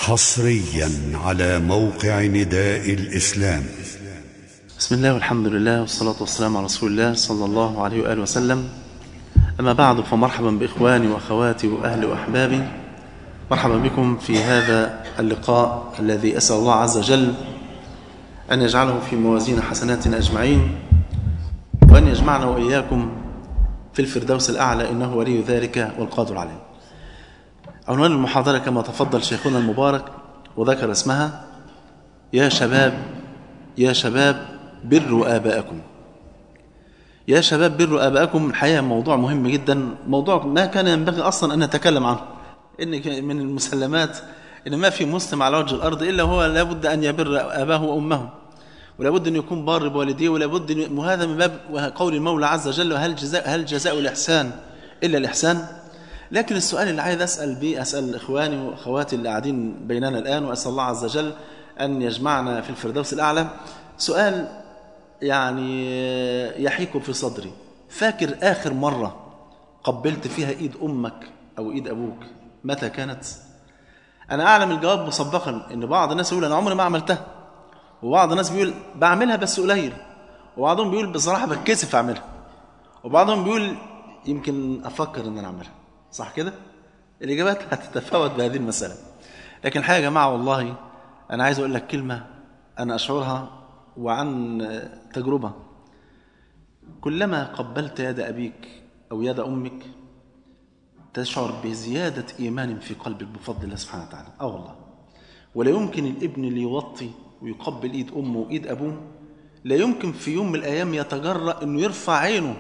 حصريا على موقع نداء الاسلام بسم الله والحمد لله والصلاة والسلام على رسول الله صلى الله عليه وآله وسلم أما بعد فمرحبا بإخواني وأخواتي وأهلي وأحبابي مرحبا بكم في هذا اللقاء الذي أسأل الله عز وجل أن يجعله في موازين حسناتنا أجمعين وأن يجمعنا وإياكم في الفردوس الأعلى إنه ولي ذلك والقادر عليه عنوان المحاضرة كما تفضل شيخنا المبارك وذكر اسمها يا شباب يا شباب بروا آباءكم يا شباب بروا آباءكم الحقيقة موضوع مهم جدا موضوع ما كان ينبغي أصلا أن نتكلم عنه إن من المسلمات إن ما في مسلم على وجه الأرض إلا هو لابد أن يبر أباه وأمه ولابد أن يكون بار بوالديه ولابد أن وهذا من باب قول المولى عز وجل هل جزاء هل جزاء الإحسان إلا الإحسان لكن السؤال اللي عايز أسأل به أسأل إخواني وأخواتي اللي قاعدين بيننا الآن وأسأل الله عز وجل أن يجمعنا في الفردوس الأعلى سؤال يعني يحيك في صدري فاكر آخر مرة قبلت فيها إيد أمك أو إيد أبوك متى كانت أنا أعلم الجواب مسبقا إن بعض الناس يقول أنا عمري ما عملتها وبعض الناس بيقول بعملها بس قليل وبعضهم بيقول بصراحة بتكسف أعملها وبعضهم بيقول يمكن أفكر إن أنا أعملها صح كده الإجابات هتتفاوت بهذه المسألة لكن الحقيقة يا جماعة والله أنا عايز أقول لك كلمة أنا أشعرها وعن تجربة كلما قبلت يد أبيك أو يد أمك تشعر بزيادة إيمان في قلبك بفضل الله سبحانه وتعالى أه والله ولا يمكن الابن اللي يوطي ويقبل إيد أمه وإيد أبوه لا يمكن في يوم من الأيام يتجرأ أنه يرفع عينه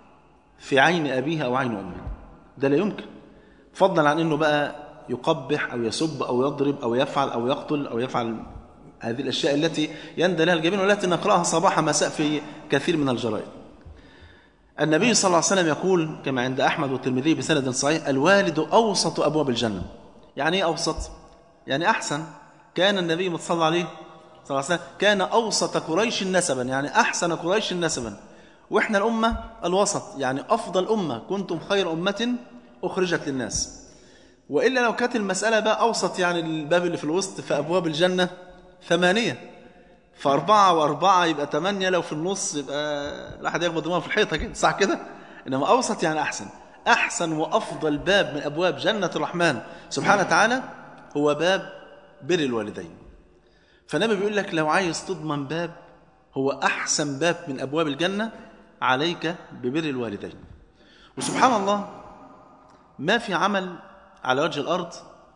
في عين أبيها أو عين أمه ده لا يمكن فضلا عن أنه بقى يقبح أو يسب أو يضرب أو يفعل أو يقتل أو يفعل هذه الأشياء التي يندى لها الجبين والتي نقرأها صباح مساء في كثير من الجرائد النبي صلى الله عليه وسلم يقول كما عند أحمد والترمذي بسند صحيح الوالد أوسط أبواب الجنة يعني إيه أوسط؟ يعني أحسن كان النبي متصلى عليه صلى الله عليه وسلم كان أوسط قريش نسبا يعني أحسن قريش نسبا وإحنا الأمة الوسط يعني أفضل أمة كنتم خير أمة أخرجت للناس وإلا لو كانت المسألة بقى أوسط يعني الباب اللي في الوسط في أبواب الجنة ثمانية فأربعة وأربعة يبقى ثمانية لو في النص يبقى الواحد يخبط دماغه في الحيطة كده صح كده إنما أوسط يعني أحسن أحسن وأفضل باب من أبواب جنة الرحمن سبحانه وتعالى هو باب بر الوالدين فالنبي بيقول لك لو عايز تضمن باب هو أحسن باب من أبواب الجنة عليك ببر الوالدين وسبحان الله ما في عمل على وجه الأرض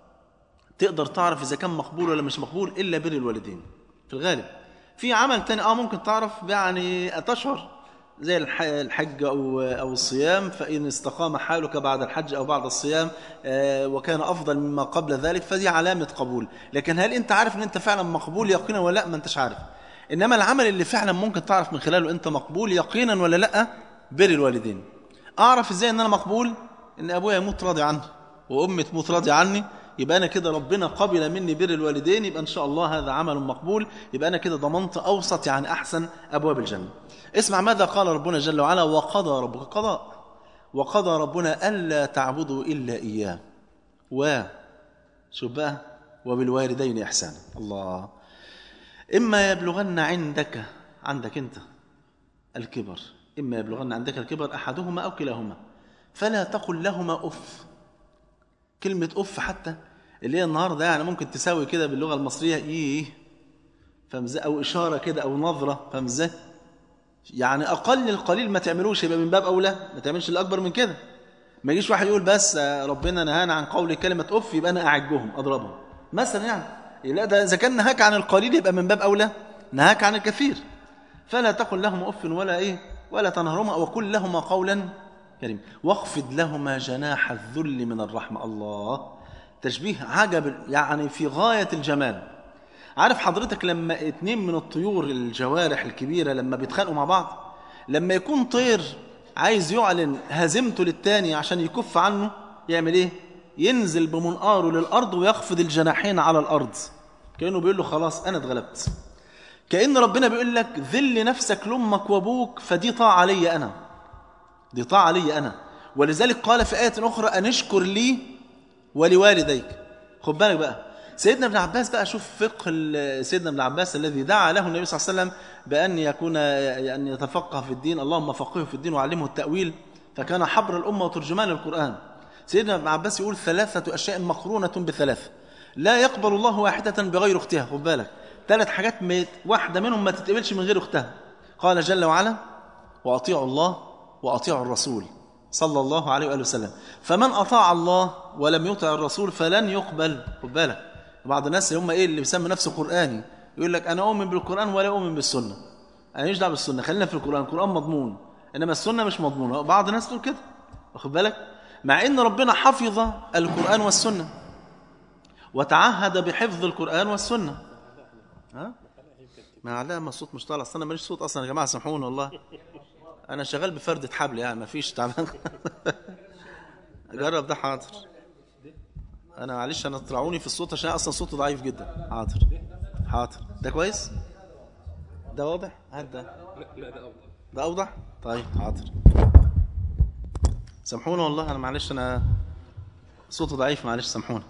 تقدر تعرف إذا كان مقبول ولا مش مقبول إلا بر الوالدين في الغالب في عمل تاني اه ممكن تعرف يعني تشعر زي الحج أو, أو الصيام فإن استقام حالك بعد الحج أو بعد الصيام وكان أفضل مما قبل ذلك فدي علامة قبول لكن هل أنت عارف أن أنت فعلا مقبول يقينا ولا لا ما أنتش عارف إنما العمل اللي فعلا ممكن تعرف من خلاله أنت مقبول يقينا ولا لا بر الوالدين أعرف إزاي أن أنا مقبول إن أبويا يموت راضي عني وأمي تموت راضي عني يبقى أنا كده ربنا قبل مني بر الوالدين يبقى إن شاء الله هذا عمل مقبول يبقى أنا كده ضمنت أوسط يعني أحسن أبواب الجنة اسمع ماذا قال ربنا جل وعلا وقضى ربك قضاء وقضى ربنا ألا تعبدوا إلا إياه و شوف بقى وبالوالدين إحسانا الله إما يبلغن عندك عندك أنت الكبر إما يبلغن عندك الكبر أحدهما أو كلاهما فلا تقل لهما أف كلمة أف حتى اللي هي النهاردة يعني ممكن تساوي كده باللغة المصرية إيه فمزة أو إشارة كده أو نظرة فمزة يعني أقل القليل ما تعملوش يبقى من باب أولى ما تعملش الأكبر من كده ما يجيش واحد يقول بس ربنا نهانا عن قول كلمة أف يبقى أنا أعجهم أضربهم مثلا يعني لا ده إذا كان نهاك عن القليل يبقى من باب أولى نهاك عن الكثير فلا تقل لهم أف ولا إيه ولا تنهرهما وقل لهما قولا كريم واخفض لهما جناح الذل من الرحمة الله تشبيه عجب يعني في غاية الجمال عارف حضرتك لما اتنين من الطيور الجوارح الكبيرة لما بيتخانقوا مع بعض لما يكون طير عايز يعلن هزيمته للتاني عشان يكف عنه يعمل ايه ينزل بمنقاره للأرض ويخفض الجناحين على الأرض كأنه بيقول له خلاص أنا اتغلبت كأن ربنا بيقول لك ذل نفسك لأمك وأبوك فدي طاعة علي أنا دي طاعة علي أنا ولذلك قال في آية أخرى أن اشكر لي ولوالديك خد بالك بقى سيدنا ابن عباس بقى شوف فقه ال- سيدنا ابن عباس الذي دعا له النبي صلى الله عليه وسلم بأن يكون أن يتفقه في الدين اللهم فقهه في الدين وعلمه التأويل فكان حبر الأمة وترجمان القرآن سيدنا ابن عباس يقول ثلاثة أشياء مقرونة بثلاث لا يقبل الله واحدة بغير أختها خد بالك ثلاث حاجات ما- واحدة منهم ما تتقبلش من غير أختها قال جل وعلا وأطيعوا الله وأطيعوا الرسول صلى الله عليه وآله وسلم فمن أطاع الله ولم يطع الرسول فلن يقبل خد بالك بعض الناس اللي هم إيه اللي بيسمي نفسه قرآني يقول لك أنا أؤمن بالقرآن ولا أؤمن بالسنة أنا مش دعوه بالسنة خلينا في القرآن القرآن مضمون إنما السنة مش مضمونة بعض الناس تقول كده واخد بالك مع إن ربنا حفظ القرآن والسنة وتعهد بحفظ القرآن والسنة ها ما عليها ما الصوت مش طالع أصل انا ماليش صوت اصلا يا جماعه سامحوني والله انا شغال بفردة حبل يعني ما فيش تعبان جرب ده حاضر انا معلش انا طلعوني في الصوت عشان اصلا صوته ضعيف جدا حاضر حاضر ده كويس ده واضح هات ده ده اوضح طيب حاضر سامحوني والله انا معلش انا صوته ضعيف معلش سامحوني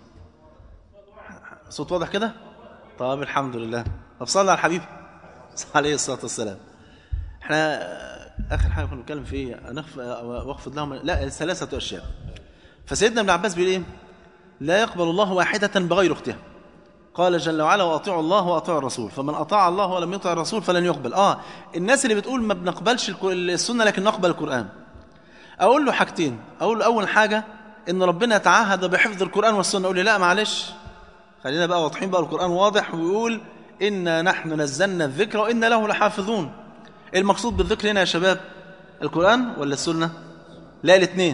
صوت واضح كده طب الحمد لله طب صلى على الحبيب عليه الصلاه والسلام احنا اخر حاجه كنا بنتكلم في ايه أنخف- واخفض لهم لا ثلاثه اشياء فسيدنا ابن عباس بيقول ايه لا يقبل الله واحده بغير اختها قال جل وعلا واطيعوا الله واطيعوا الرسول فمن اطاع الله ولم يطع الرسول فلن يقبل اه الناس اللي بتقول ما بنقبلش الك- السنه لكن نقبل القران اقول له حاجتين اقول له اول حاجه ان ربنا تعهد بحفظ القران والسنه اقول لي لا معلش خلينا بقى واضحين بقى القرآن واضح ويقول إنا نحن نزلنا الذكر وإنا له لحافظون المقصود بالذكر هنا يا شباب القرآن ولا السنة لا الاثنين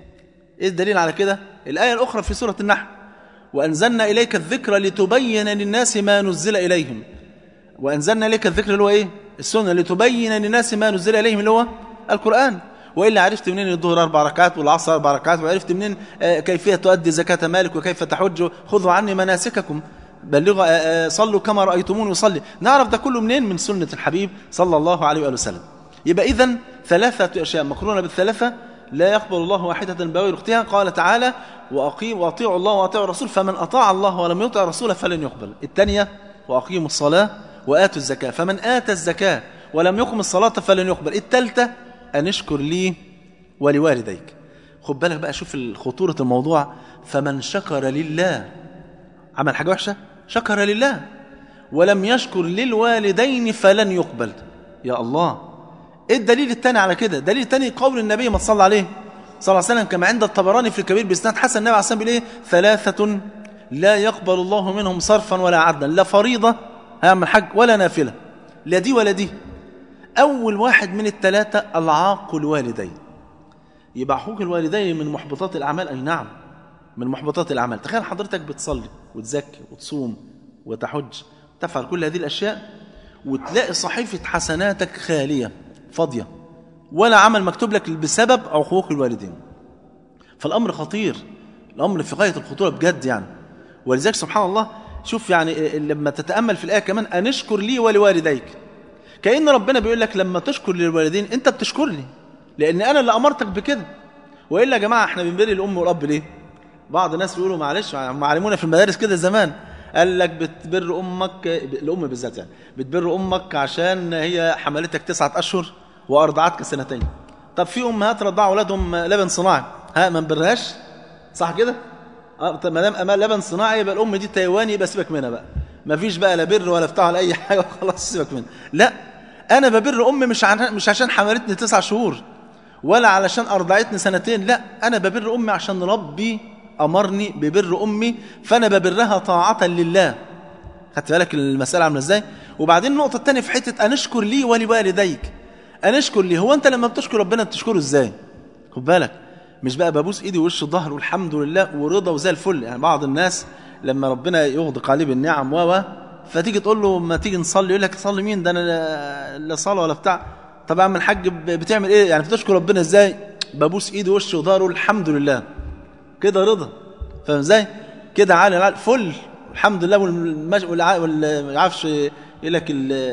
إيه الدليل على كده الآية الأخرى في سورة النحل وأنزلنا إليك الذكر لتبين للناس ما نزل إليهم وأنزلنا إليك الذكر اللي هو إيه السنة لتبين للناس ما نزل إليهم اللي هو القرآن وإلا عرفت منين الظهر أربع ركعات والعصر أربع ركعات وعرفت منين آه، كيفية تؤدي زكاة مالك وكيف تحج خذوا عني مناسككم بلغوا آه، آه، صلوا كما رأيتموني يصلي نعرف ده كله منين من سنة الحبيب صلى الله عليه وآله وسلم يبقى إذن ثلاثة أشياء مقرونة بالثلاثة لا يقبل الله واحدة بغير اختها قال تعالى وأقيم وأطيعوا الله وأطيعوا الرسول فمن أطاع الله ولم يطع الرسول فلن يقبل الثانية وأقيموا الصلاة وآتوا الزكاة فمن آتى الزكاة ولم يقم الصلاة فلن يقبل الثالثة أن اشكر لي ولوالديك خد بالك بقى شوف خطورة الموضوع فمن شكر لله عمل حاجة وحشة شكر لله ولم يشكر للوالدين فلن يقبل يا الله ايه الدليل الثاني على كده دليل الثاني قول النبي ما صلى عليه صلى الله عليه وسلم كما عند الطبراني في الكبير بإسناد حسن النبي عليه الصلاة والسلام بيقول ايه ثلاثة لا يقبل الله منهم صرفا ولا عدلا لا فريضة هيعمل حج ولا نافلة لا دي ولا دي أول واحد من الثلاثة العاق الوالدين يبقى حقوق الوالدين من محبطات الأعمال أي نعم من محبطات الأعمال تخيل حضرتك بتصلي وتزكي وتصوم وتحج تفعل كل هذه الأشياء وتلاقي صحيفة حسناتك خالية فاضية ولا عمل مكتوب لك بسبب عقوق الوالدين فالأمر خطير الأمر في غاية الخطورة بجد يعني ولذلك سبحان الله شوف يعني لما تتأمل في الآية كمان أن اشكر لي ولوالديك كأن ربنا بيقول لك لما تشكر للوالدين أنت بتشكرني لأن أنا اللي أمرتك بكده وإلا يا جماعة احنا بنبري الأم والأب ليه بعض الناس بيقولوا معلش هم علمونا في المدارس كده زمان قال لك بتبر امك الام بالذات يعني بتبر امك عشان هي حملتك تسعة اشهر وارضعتك سنتين طب في امهات رضعوا اولادهم لبن صناعي ها ما نبرهاش صح كده اه طب ما دام امان لبن صناعي يبقى الام دي تايواني يبقى سيبك منها بقى ما فيش بقى لا بر ولا بتاع ولا اي حاجه خلاص سيبك منها لا انا ببر امي مش عشان مش عشان حملتني تسع شهور ولا علشان ارضعتني سنتين لا انا ببر امي عشان ربي امرني ببر امي فانا ببرها طاعه لله خدت بالك المساله عامله ازاي وبعدين النقطه الثانيه في حته ان اشكر لي ولوالديك ان اشكر لي هو انت لما بتشكر ربنا بتشكره ازاي خد بالك مش بقى ببوس ايدي ووش الظهر والحمد لله ورضا وزي الفل يعني بعض الناس لما ربنا يغدق عليه بالنعم و فتيجي تقول له ما تيجي نصلي يقول لك تصلي مين ده انا لا صلاه ولا بتاع طب يا عم الحاج بتعمل ايه يعني بتشكر ربنا ازاي ببوس ايدي ووش وظهر الحمد لله كده رضا فاهم ازاي كده عالي العالي فل الحمد لله والمج... والع... والعفش يقول لك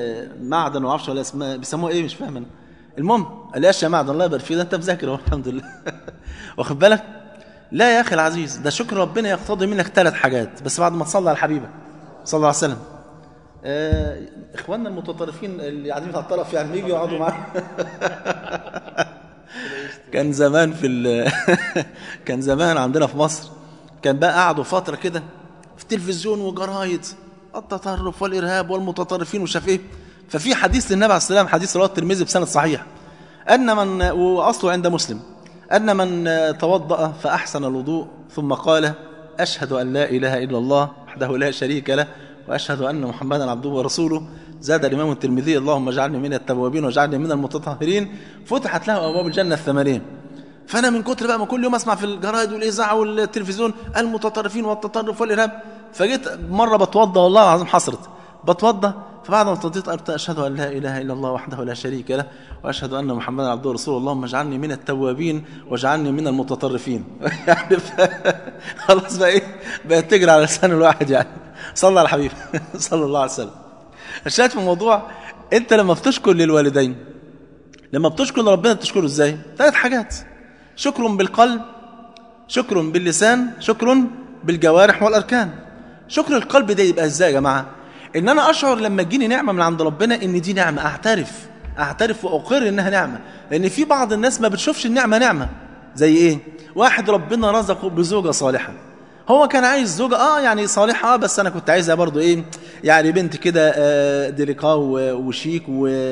المعدن وعفش ولا اسمها بيسموها ايه مش فاهم انا المهم الاشياء معدن الله يبارك فيه ده انت مذاكر اهو الحمد لله واخد بالك لا يا اخي العزيز ده شكر ربنا يقتضي منك ثلاث حاجات بس بعد ما تصلي على حبيبك صلى الله عليه وسلم آه اخواننا المتطرفين اللي قاعدين على الطرف يعني يجوا يقعدوا معانا كان زمان في ال... كان زمان عندنا في مصر كان بقى قعدوا فتره كده في التلفزيون وجرايد التطرف والارهاب والمتطرفين وشاف ايه ففي حديث للنبي عليه السلام حديث رواه الترمذي بسند صحيح ان من واصله عند مسلم ان من توضأ فاحسن الوضوء ثم قال اشهد ان لا اله الا الله وحده لا شريك له واشهد ان محمدا عبده ورسوله زاد الامام الترمذي اللهم اجعلني من التوابين واجعلني من المتطهرين فتحت له ابواب الجنه الثمانين فانا من كتر بقى ما كل يوم اسمع في الجرايد والاذاعه والتلفزيون المتطرفين والتطرف والارهاب فجيت مره بتوضى والله العظيم حصرت بتوضى فبعد ما اتوضيت قلت اشهد ان لا اله الا الله وحده لا شريك له واشهد ان محمدا عبده ورسوله اللهم اجعلني من التوابين واجعلني من المتطرفين يعني خلاص بقى ايه بقت تجري على لسان الواحد يعني صلى على الحبيب صلى الله عليه وسلم الشاهد في الموضوع انت لما بتشكر للوالدين لما بتشكر لربنا بتشكره ازاي ثلاث حاجات شكر بالقلب شكر باللسان شكر بالجوارح والاركان شكر القلب ده يبقى ازاي يا جماعه ان انا اشعر لما تجيني نعمه من عند ربنا ان دي نعمه اعترف اعترف واقر انها نعمه لان في بعض الناس ما بتشوفش النعمه نعمه زي ايه واحد ربنا رزقه بزوجه صالحه هو كان عايز زوجة اه يعني صالحة اه بس انا كنت عايزها برضو ايه يعني بنت كده آه ديليكا وشيك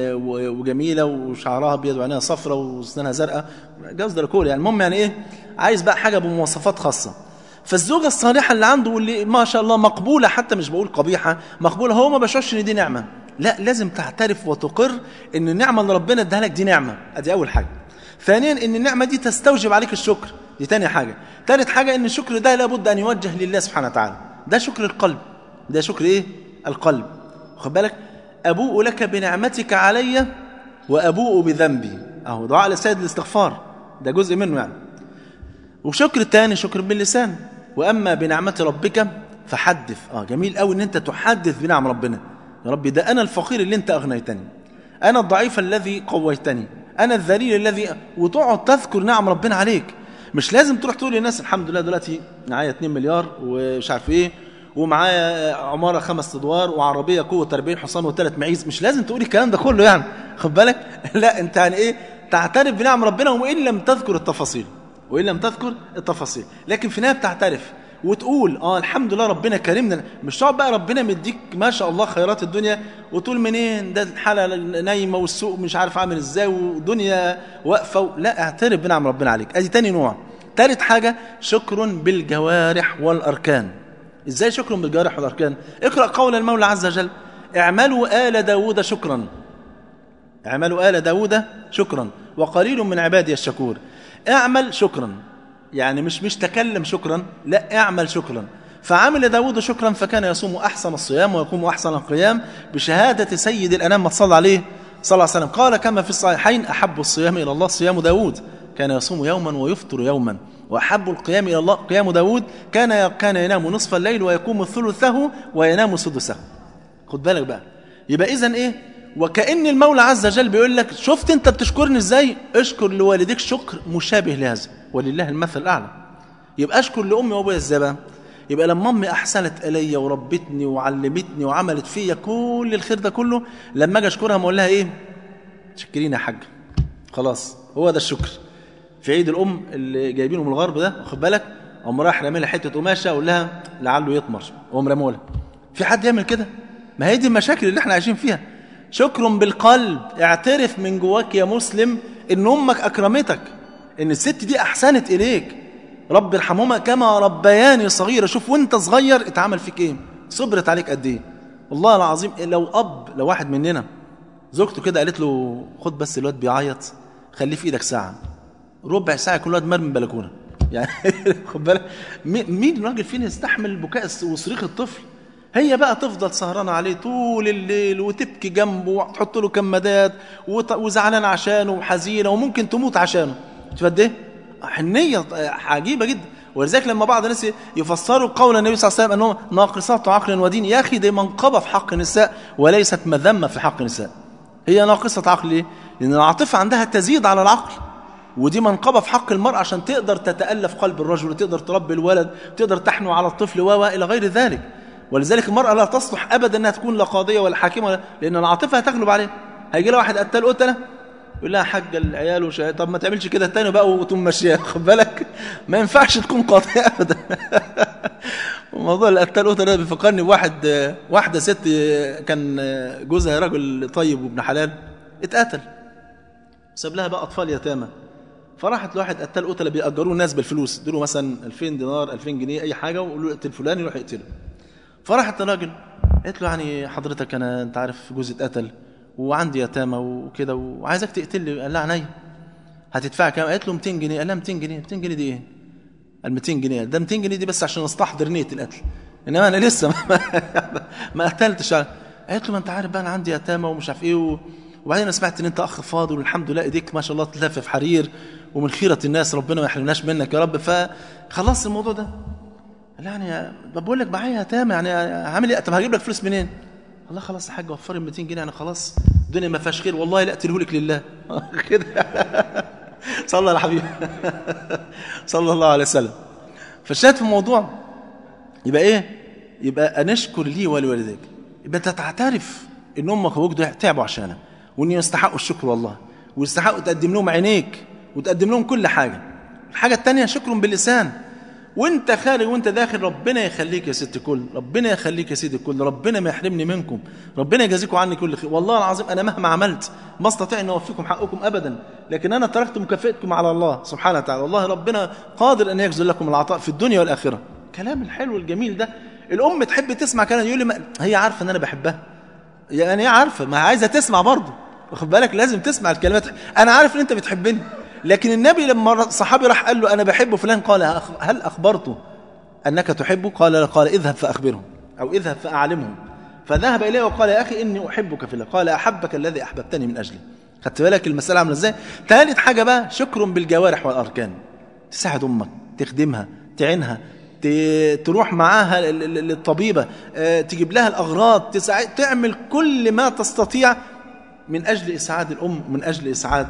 وجميلة وشعرها ابيض وعينيها صفرة وسنانها زرقاء جوز ديليكول يعني المهم يعني ايه عايز بقى حاجة بمواصفات خاصة فالزوجة الصالحة اللي عنده واللي ما شاء الله مقبولة حتى مش بقول قبيحة مقبولة هو ما بشعرش ان دي نعمة لا لازم تعترف وتقر ان النعمة اللي ربنا اداها لك دي نعمة ادي اول حاجة ثانيا ان النعمة دي تستوجب عليك الشكر دي تاني حاجة ثالث حاجة ان الشكر ده لابد ان يوجه لله سبحانه وتعالى ده شكر القلب ده شكر ايه القلب خد بالك ابوء لك بنعمتك علي وابوء بذنبي اهو دعاء لسيد الاستغفار ده جزء منه يعني وشكر تاني شكر باللسان واما بنعمه ربك فحدث اه جميل قوي ان انت تحدث بنعم ربنا يا ربي ده انا الفقير اللي انت اغنيتني انا الضعيف الذي قويتني انا الذليل الذي وتقعد تذكر نعم ربنا عليك مش لازم تروح تقول للناس الحمد لله دلوقتي معايا 2 مليار ومش عارف ايه ومعايا عماره خمس ادوار وعربيه قوه 40 حصان وثلاث معيز مش لازم تقول الكلام ده كله يعني خد بالك لا انت يعني ايه تعترف بنعم ربنا وان لم تذكر التفاصيل وان لم تذكر التفاصيل لكن في النهايه بتعترف وتقول اه الحمد لله ربنا كرمنا مش تقعد بقى ربنا مديك ما شاء الله خيرات الدنيا وتقول منين ده الحاله نايمه والسوق مش عارف عامل ازاي ودنيا واقفه لا اعترف بنعم ربنا عليك ادي تاني نوع ثالث حاجه شكر بالجوارح والاركان ازاي شكر بالجوارح والاركان اقرا قول المولى عز وجل اعملوا ال داود شكرا اعملوا ال داود شكرا وقليل من عبادي الشكور اعمل شكرا يعني مش مش تكلم شكرا لا اعمل شكرا فعمل داود شكرا فكان يصوم أحسن الصيام ويقوم أحسن القيام بشهادة سيد الأنام ما تصلى عليه صلى الله عليه وسلم قال كما في الصحيحين أحب الصيام إلى الله صيام داود كان يصوم يوما ويفطر يوما وأحب القيام إلى الله قيام داود كان كان ينام نصف الليل ويقوم ثلثه وينام سدسه خد بالك بقى يبقى إذا إيه وكأن المولى عز وجل بيقول لك شفت أنت بتشكرني إزاي اشكر لوالديك شكر مشابه لهذا ولله المثل الأعلى يبقى أشكر لأمي وأبويا إزاي بقى يبقى لما امي احسنت الي وربتني وعلمتني وعملت فيا كل الخير ده كله لما اجي اشكرها اقول لها ايه شكرين يا حاج خلاص هو ده الشكر في عيد الام اللي جايبينه من الغرب ده واخد بالك اقوم رايح رامي لها حته قماشه اقول لها لعله يطمر اقوم رامي لها في حد يعمل كده ما هي دي المشاكل اللي احنا عايشين فيها شكر بالقلب اعترف من جواك يا مسلم ان امك اكرمتك ان الست دي احسنت اليك رب ارحمهما كما ربياني صغيرة شوف وانت صغير اتعمل فيك ايه صبرت عليك قد ايه والله العظيم لو اب لو واحد مننا زوجته كده قالت له خد بس الواد بيعيط خليه في ايدك ساعة ربع ساعة يكون الواد مرمي من البلكونة يعني خد بالك مين راجل فينا يستحمل بكاء وصريخ الطفل هي بقى تفضل سهرانة عليه طول الليل وتبكي جنبه وتحط له كمادات وزعلانة عشانه وحزينة وممكن تموت عشانه شوف قد ايه حنية عجيبة جدا ولذلك لما بعض الناس يفسروا قول النبي صلى الله عليه وسلم أنه ناقصات عقل ودين يا أخي دي منقبة في حق النساء وليست مذمة في حق النساء هي ناقصة عقل ليه؟ لأن العاطفة عندها تزيد على العقل ودي منقبة في حق المرأة عشان تقدر تتألف قلب الرجل وتقدر تربي الولد وتقدر تحنو على الطفل و إلى غير ذلك ولذلك المرأة لا تصلح أبدا أنها تكون لا قاضية ولا حاكمة ولا لأن العاطفة هتغلب عليها هيجي لها واحد قتال قتلة يقول لها حاجة العيال وش طب ما تعملش كده تاني بقى وتقوم ماشية خد بالك ما ينفعش تكون قاضية أبدا موضوع القتال قتلة ده بيفكرني بواحد واحدة ست كان جوزها راجل طيب وابن حلال اتقتل ساب لها بقى أطفال يتامى فراحت لواحد قتال قتلة بيأجروه الناس بالفلوس ادوا مثلا 2000 دينار 2000 جنيه أي حاجة وقولوا له اقتل فلان يروح يقتله فراحت الراجل قالت له يعني حضرتك أنا أنت عارف جوزي اتقتل وعندي يتامى وكده وعايزك تقتل لي قال لها عينيا هتدفع كام قالت له 200 جنيه قال لها 200 جنيه 200 جنيه دي ايه قال 200 جنيه ده 200 جنيه دي بس عشان استحضر نيه القتل انما انا لسه ما, ما قتلتش قالت له ما انت عارف بقى انا عندي يتامى ومش عارف ايه و... وبعدين انا سمعت ان انت اخ فاضل والحمد لله ايديك ما شاء الله تلف في حرير ومن خيره الناس ربنا ما يحرمناش منك يا رب فخلصت الموضوع ده قال يعني بقول لك معايا يتامى يعني عامل ايه طب هجيب لك فلوس منين الله خلاص يا حاج وفري 200 جنيه انا خلاص الدنيا ما فيهاش خير والله لا اقتله لك لله كده صلى على حبيبي صلى الله عليه وسلم فالشاهد في الموضوع يبقى ايه يبقى انشكر لي ولوالديك يبقى انت تعترف ان امك وابوك دول تعبوا عشانك وان يستحقوا الشكر والله ويستحقوا تقدم لهم عينيك وتقدم لهم كل حاجه الحاجه الثانيه شكر باللسان وانت خارج وانت داخل ربنا يخليك يا ست الكل ربنا يخليك يا سيدي الكل ربنا ما يحرمني منكم ربنا يجازيكم عني كل خير والله العظيم انا مهما عملت ما استطيع ان اوفيكم حقكم ابدا لكن انا تركت مكافئتكم على الله سبحانه وتعالى والله ربنا قادر ان يجزل لكم العطاء في الدنيا والاخره كلام الحلو الجميل ده الام تحب تسمع كلام يقول لي ما هي عارفه ان انا بحبها يعني هي عارفه ما عايزه تسمع برضه واخد بالك لازم تسمع الكلمات انا عارف ان انت بتحبني لكن النبي لما صحابي راح قال له أنا بحب فلان قال هل أخبرته أنك تحبه قال قال اذهب فأخبرهم أو اذهب فأعلمهم فذهب إليه وقال يا أخي إني أحبك في الله قال أحبك الذي أحببتني من أجله خدت بالك المسألة عاملة إزاي ثالث حاجة بقى شكر بالجوارح والأركان تساعد أمك تخدمها تعينها تروح معاها للطبيبة تجيب لها الأغراض تساعد تعمل كل ما تستطيع من أجل إسعاد الأم من أجل إسعاد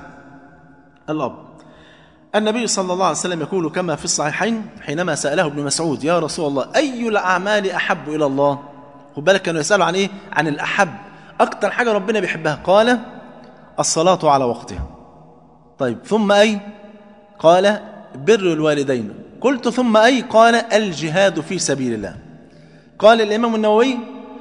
الأب النبي صلى الله عليه وسلم يقول كما في الصحيحين حينما سأله ابن مسعود يا رسول الله أي الأعمال أحب إلى الله خد بالك كانوا يسألوا عن إيه عن الأحب أكتر حاجة ربنا بيحبها قال الصلاة على وقتها طيب ثم أي قال بر الوالدين قلت ثم أي قال الجهاد في سبيل الله قال الإمام النووي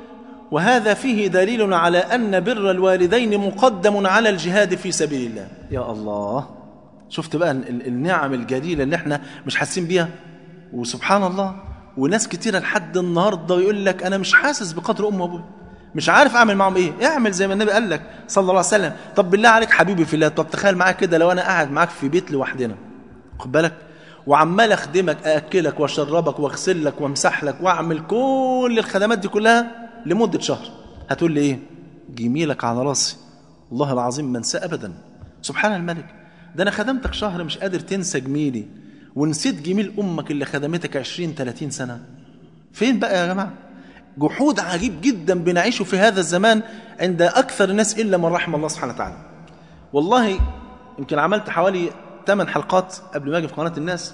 وهذا فيه دليل على أن بر الوالدين مقدم على الجهاد في سبيل الله يا الله شفت بقى النعم الجليلة اللي احنا مش حاسين بيها وسبحان الله وناس كتيرة لحد النهاردة يقول لك أنا مش حاسس بقدر أم وأبوي مش عارف أعمل معهم إيه اعمل زي ما النبي قال لك صلى الله عليه وسلم طب بالله عليك حبيبي في الله طب تخيل معاك كده لو أنا قاعد معاك في بيت لوحدنا خد بالك وعمال أخدمك أأكلك وأشربك وأغسل لك وأمسح لك وأعمل كل الخدمات دي كلها لمدة شهر هتقول لي إيه جميلك على راسي الله العظيم ما انسى أبدا سبحان الملك ده أنا خدمتك شهر مش قادر تنسى جميلي ونسيت جميل أمك اللي خدمتك عشرين تلاتين سنة فين بقى يا جماعة جحود عجيب جدا بنعيشه في هذا الزمان عند أكثر الناس إلا من رحم الله سبحانه وتعالى والله يمكن عملت حوالي ثمان حلقات قبل ما أجي في قناة الناس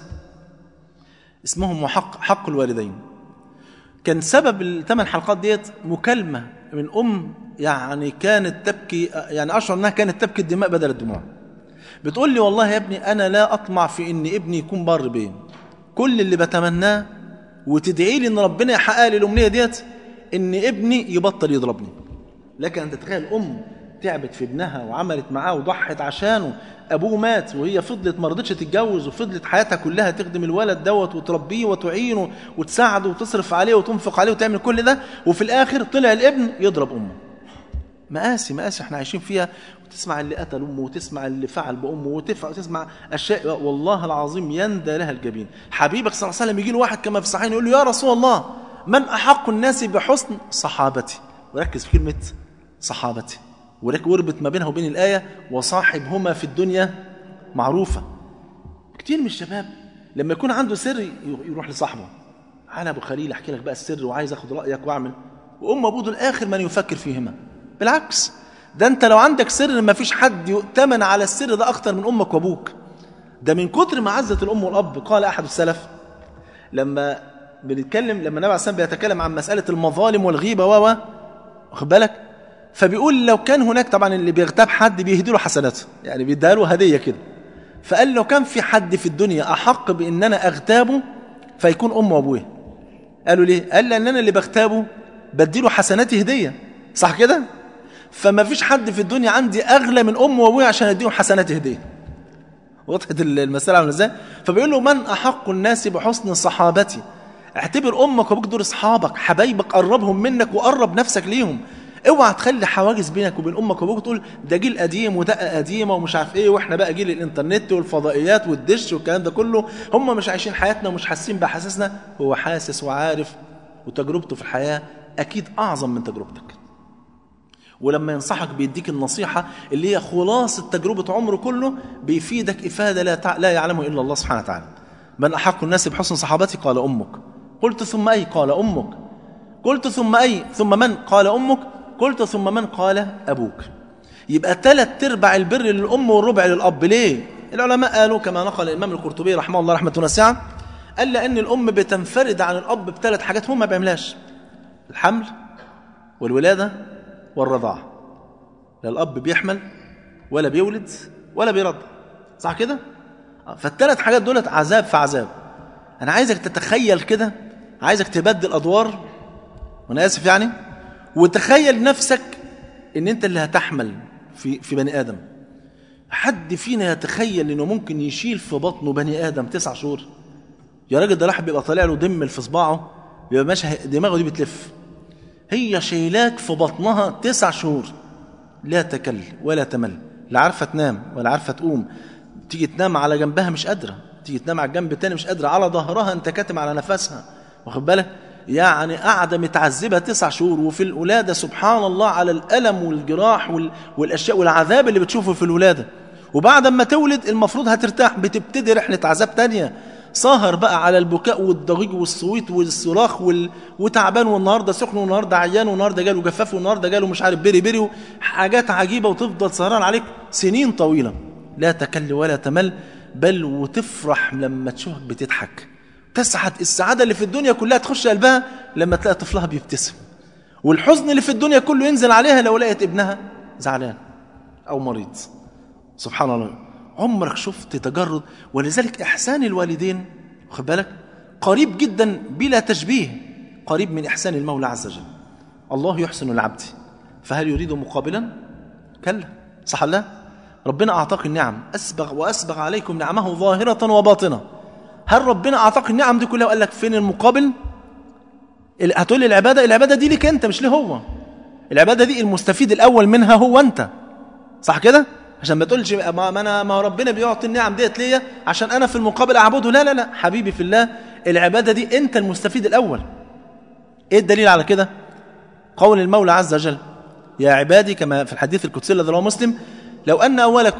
اسمهم وحق حق الوالدين كان سبب الثمان حلقات ديت مكالمة من أم يعني كانت تبكي يعني أشعر أنها كانت تبكي الدماء بدل الدموع بتقول لي والله يا ابني أنا لا أطمع في أن ابني يكون بر بين كل اللي بتمناه وتدعي لي أن ربنا يحقق لي الأمنية ديت أن ابني يبطل يضربني لكن أنت تتخيل أم تعبت في ابنها وعملت معاه وضحت عشانه ابوه مات وهي فضلت ما رضتش تتجوز وفضلت حياتها كلها تخدم الولد دوت وتربيه وتعينه وتساعده وتصرف عليه وتنفق عليه وتعمل كل ده وفي الاخر طلع الابن يضرب امه مآسي مآسي احنا عايشين فيها وتسمع اللي قتل امه وتسمع اللي فعل بامه وتفعل وتسمع اشياء والله العظيم يندى لها الجبين حبيبك صلى الله عليه وسلم يجي له واحد كما في الصحيحين يقول له يا رسول الله من احق الناس بحسن صحابتي وركز في كلمه صحابتي وربط ما بينها وبين الآية وصاحبهما في الدنيا معروفة كتير من الشباب لما يكون عنده سر يروح لصاحبه أنا أبو خليل أحكي لك بقى السر وعايز أخد رأيك وأعمل وأم أبوه دول آخر من يفكر فيهما بالعكس ده أنت لو عندك سر ما فيش حد يؤتمن على السر ده أكتر من أمك وأبوك ده من كتر معزة الأم والأب قال أحد السلف لما بنتكلم لما النبي عليه الصلاة والسلام بيتكلم عن مسألة المظالم والغيبة و واخد بالك فبيقول لو كان هناك طبعا اللي بيغتاب حد بيهدي له حسناته يعني بيديها له هدية كده فقال لو كان في حد في الدنيا أحق بإن أنا أغتابه فيكون أمه وأبويا قالوا ليه؟ قال لأن أنا اللي بغتابه بديله حسناتي هدية صح كده؟ فما فيش حد في الدنيا عندي أغلى من أمه وأبويا عشان أديهم حسناتي هدية وضحت المسألة عامله ازاي؟ فبيقول له من أحق الناس بحسن صحابتي اعتبر أمك وأبوك دول أصحابك حبايبك قربهم منك وقرب نفسك ليهم اوعى تخلي حواجز بينك وبين امك وابوك تقول ده جيل قديم ودقه قديمه ومش عارف ايه واحنا بقى جيل الانترنت والفضائيات والدش والكلام ده كله هم مش عايشين حياتنا ومش حاسين باحاسيسنا هو حاسس وعارف وتجربته في الحياه اكيد اعظم من تجربتك ولما ينصحك بيديك النصيحة اللي هي خلاصة تجربة عمره كله بيفيدك إفادة لا, تع... لا يعلمه إلا الله سبحانه وتعالى من أحق الناس بحسن صحابتي قال أمك قلت ثم أي قال أمك قلت ثم أي ثم من قال أمك قلت ثم من قال أبوك يبقى ثلاث ارباع البر للأم والربع للأب ليه العلماء قالوا كما نقل الإمام القرطبي رحمه الله رحمة واسعة قال لأن الأم بتنفرد عن الأب بثلاث حاجات هم ما بيعملهاش الحمل والولادة والرضاعة لا الأب بيحمل ولا بيولد ولا بيرضع صح كده فالثلاث حاجات دولت عذاب في عذاب أنا عايزك تتخيل كده عايزك تبدل أدوار وأنا آسف يعني وتخيل نفسك ان انت اللي هتحمل في في بني ادم حد فينا يتخيل انه ممكن يشيل في بطنه بني ادم تسع شهور يا راجل ده راح بيبقى طالع له دم في صباعه بيبقى ماشي دماغه دي بتلف هي شايلاك في بطنها تسع شهور لا تكل ولا تمل لا عارفه تنام ولا عارفه تقوم تيجي تنام على جنبها مش قادره تيجي تنام على الجنب التاني مش قادره على ظهرها انت كاتم على نفسها واخد بالك يعني قاعدة متعذبة تسع شهور وفي الولادة سبحان الله على الألم والجراح وال... والأشياء والعذاب اللي بتشوفه في الولادة وبعد ما تولد المفروض هترتاح بتبتدي رحلة عذاب تانية سهر بقى على البكاء والضجيج والصويت والصراخ وال... وتعبان والنهارده سخن والنهارده عيان والنهارده جاله جفاف والنهارده جاله مش عارف بيري بيري حاجات عجيبة وتفضل سهران عليك سنين طويلة لا تكل ولا تمل بل وتفرح لما تشوفك بتضحك تسعد السعادة اللي في الدنيا كلها تخش قلبها لما تلاقي طفلها بيبتسم والحزن اللي في الدنيا كله ينزل عليها لو لقيت ابنها زعلان أو مريض سبحان الله عمرك شفت تجرد ولذلك إحسان الوالدين خد بالك قريب جدا بلا تشبيه قريب من إحسان المولى عز وجل الله يحسن العبد فهل يريد مقابلا كلا صح لا ربنا أعطاك النعم أسبغ وأسبغ عليكم نعمه ظاهرة وباطنة هل ربنا أعطاك النعم دي كلها وقال لك فين المقابل هتقول لي العبادة العبادة دي ليك أنت مش ليه هو العبادة دي المستفيد الأول منها هو أنت صح كده عشان ما تقولش ما انا ما ربنا بيعطي النعم ديت ليا عشان انا في المقابل اعبده لا لا لا حبيبي في الله العباده دي انت المستفيد الاول ايه الدليل على كده قول المولى عز وجل يا عبادي كما في الحديث القدسي الذي رواه مسلم لو ان اولكم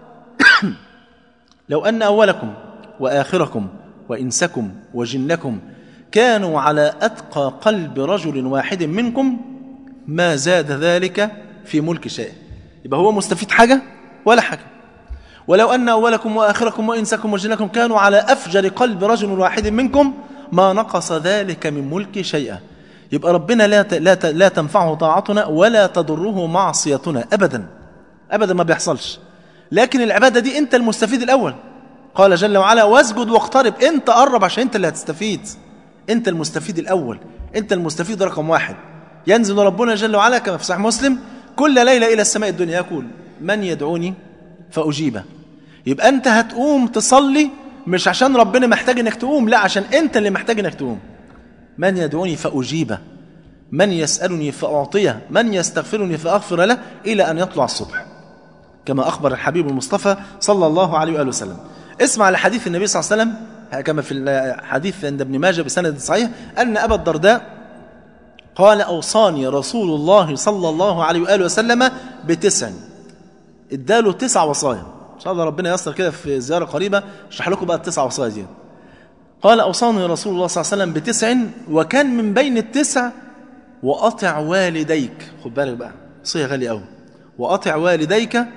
لو ان اولكم واخركم وانسكم وجنكم كانوا على اتقى قلب رجل واحد منكم ما زاد ذلك في ملك شيء يبقى هو مستفيد حاجه ولا حاجه ولو ان اولكم واخركم وانسكم وجنكم كانوا على افجر قلب رجل واحد منكم ما نقص ذلك من ملك شيئا يبقى ربنا لا لا لا تنفعه طاعتنا ولا تضره معصيتنا ابدا ابدا ما بيحصلش لكن العباده دي انت المستفيد الاول قال جل وعلا واسجد واقترب انت قرب عشان انت اللي هتستفيد انت المستفيد الاول انت المستفيد رقم واحد ينزل ربنا جل وعلا كما في صحيح مسلم كل ليله الى السماء الدنيا يقول من يدعوني فاجيبه يبقى انت هتقوم تصلي مش عشان ربنا محتاج انك تقوم لا عشان انت اللي محتاج انك تقوم من يدعوني فاجيبه من يسالني فاعطيه من يستغفرني فاغفر له الى ان يطلع الصبح كما اخبر الحبيب المصطفى صلى الله عليه واله وسلم اسمع لحديث النبي صلى الله عليه وسلم كما في الحديث عند ابن ماجه بسند صحيح ان ابا الدرداء قال اوصاني رسول الله صلى الله عليه واله وسلم بتسع اداله تسع وصايا ان شاء الله ربنا ييسر كده في زياره قريبه اشرح لكم بقى التسع وصايا دي قال اوصاني رسول الله صلى الله عليه وسلم بتسع وكان من بين التسع واطع والديك خد بالك بقى وصيه غاليه قوي واطع والديك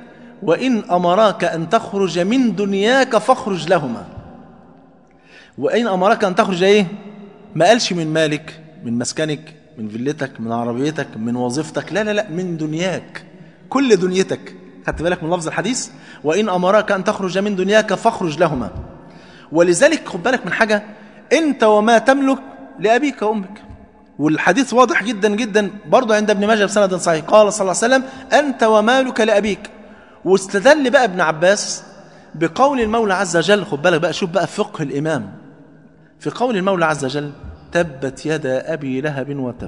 وإن أمراك أن تخرج من دنياك فاخرج لهما وإن أمرك أن تخرج إيه ما قالش من مالك من مسكنك من فيلتك من عربيتك من وظيفتك لا لا لا من دنياك كل دنيتك خدت بالك من لفظ الحديث وإن أمرك أن تخرج من دنياك فاخرج لهما ولذلك خد بالك من حاجة أنت وما تملك لأبيك وأمك والحديث واضح جدا جدا برضه عند ابن ماجه بسند صحيح قال صلى الله عليه وسلم أنت ومالك لأبيك واستدل بقى ابن عباس بقول المولى عز وجل خد بالك بقى شوف بقى فقه الإمام في قول المولى عز وجل تبت يدا أبي لهب وتب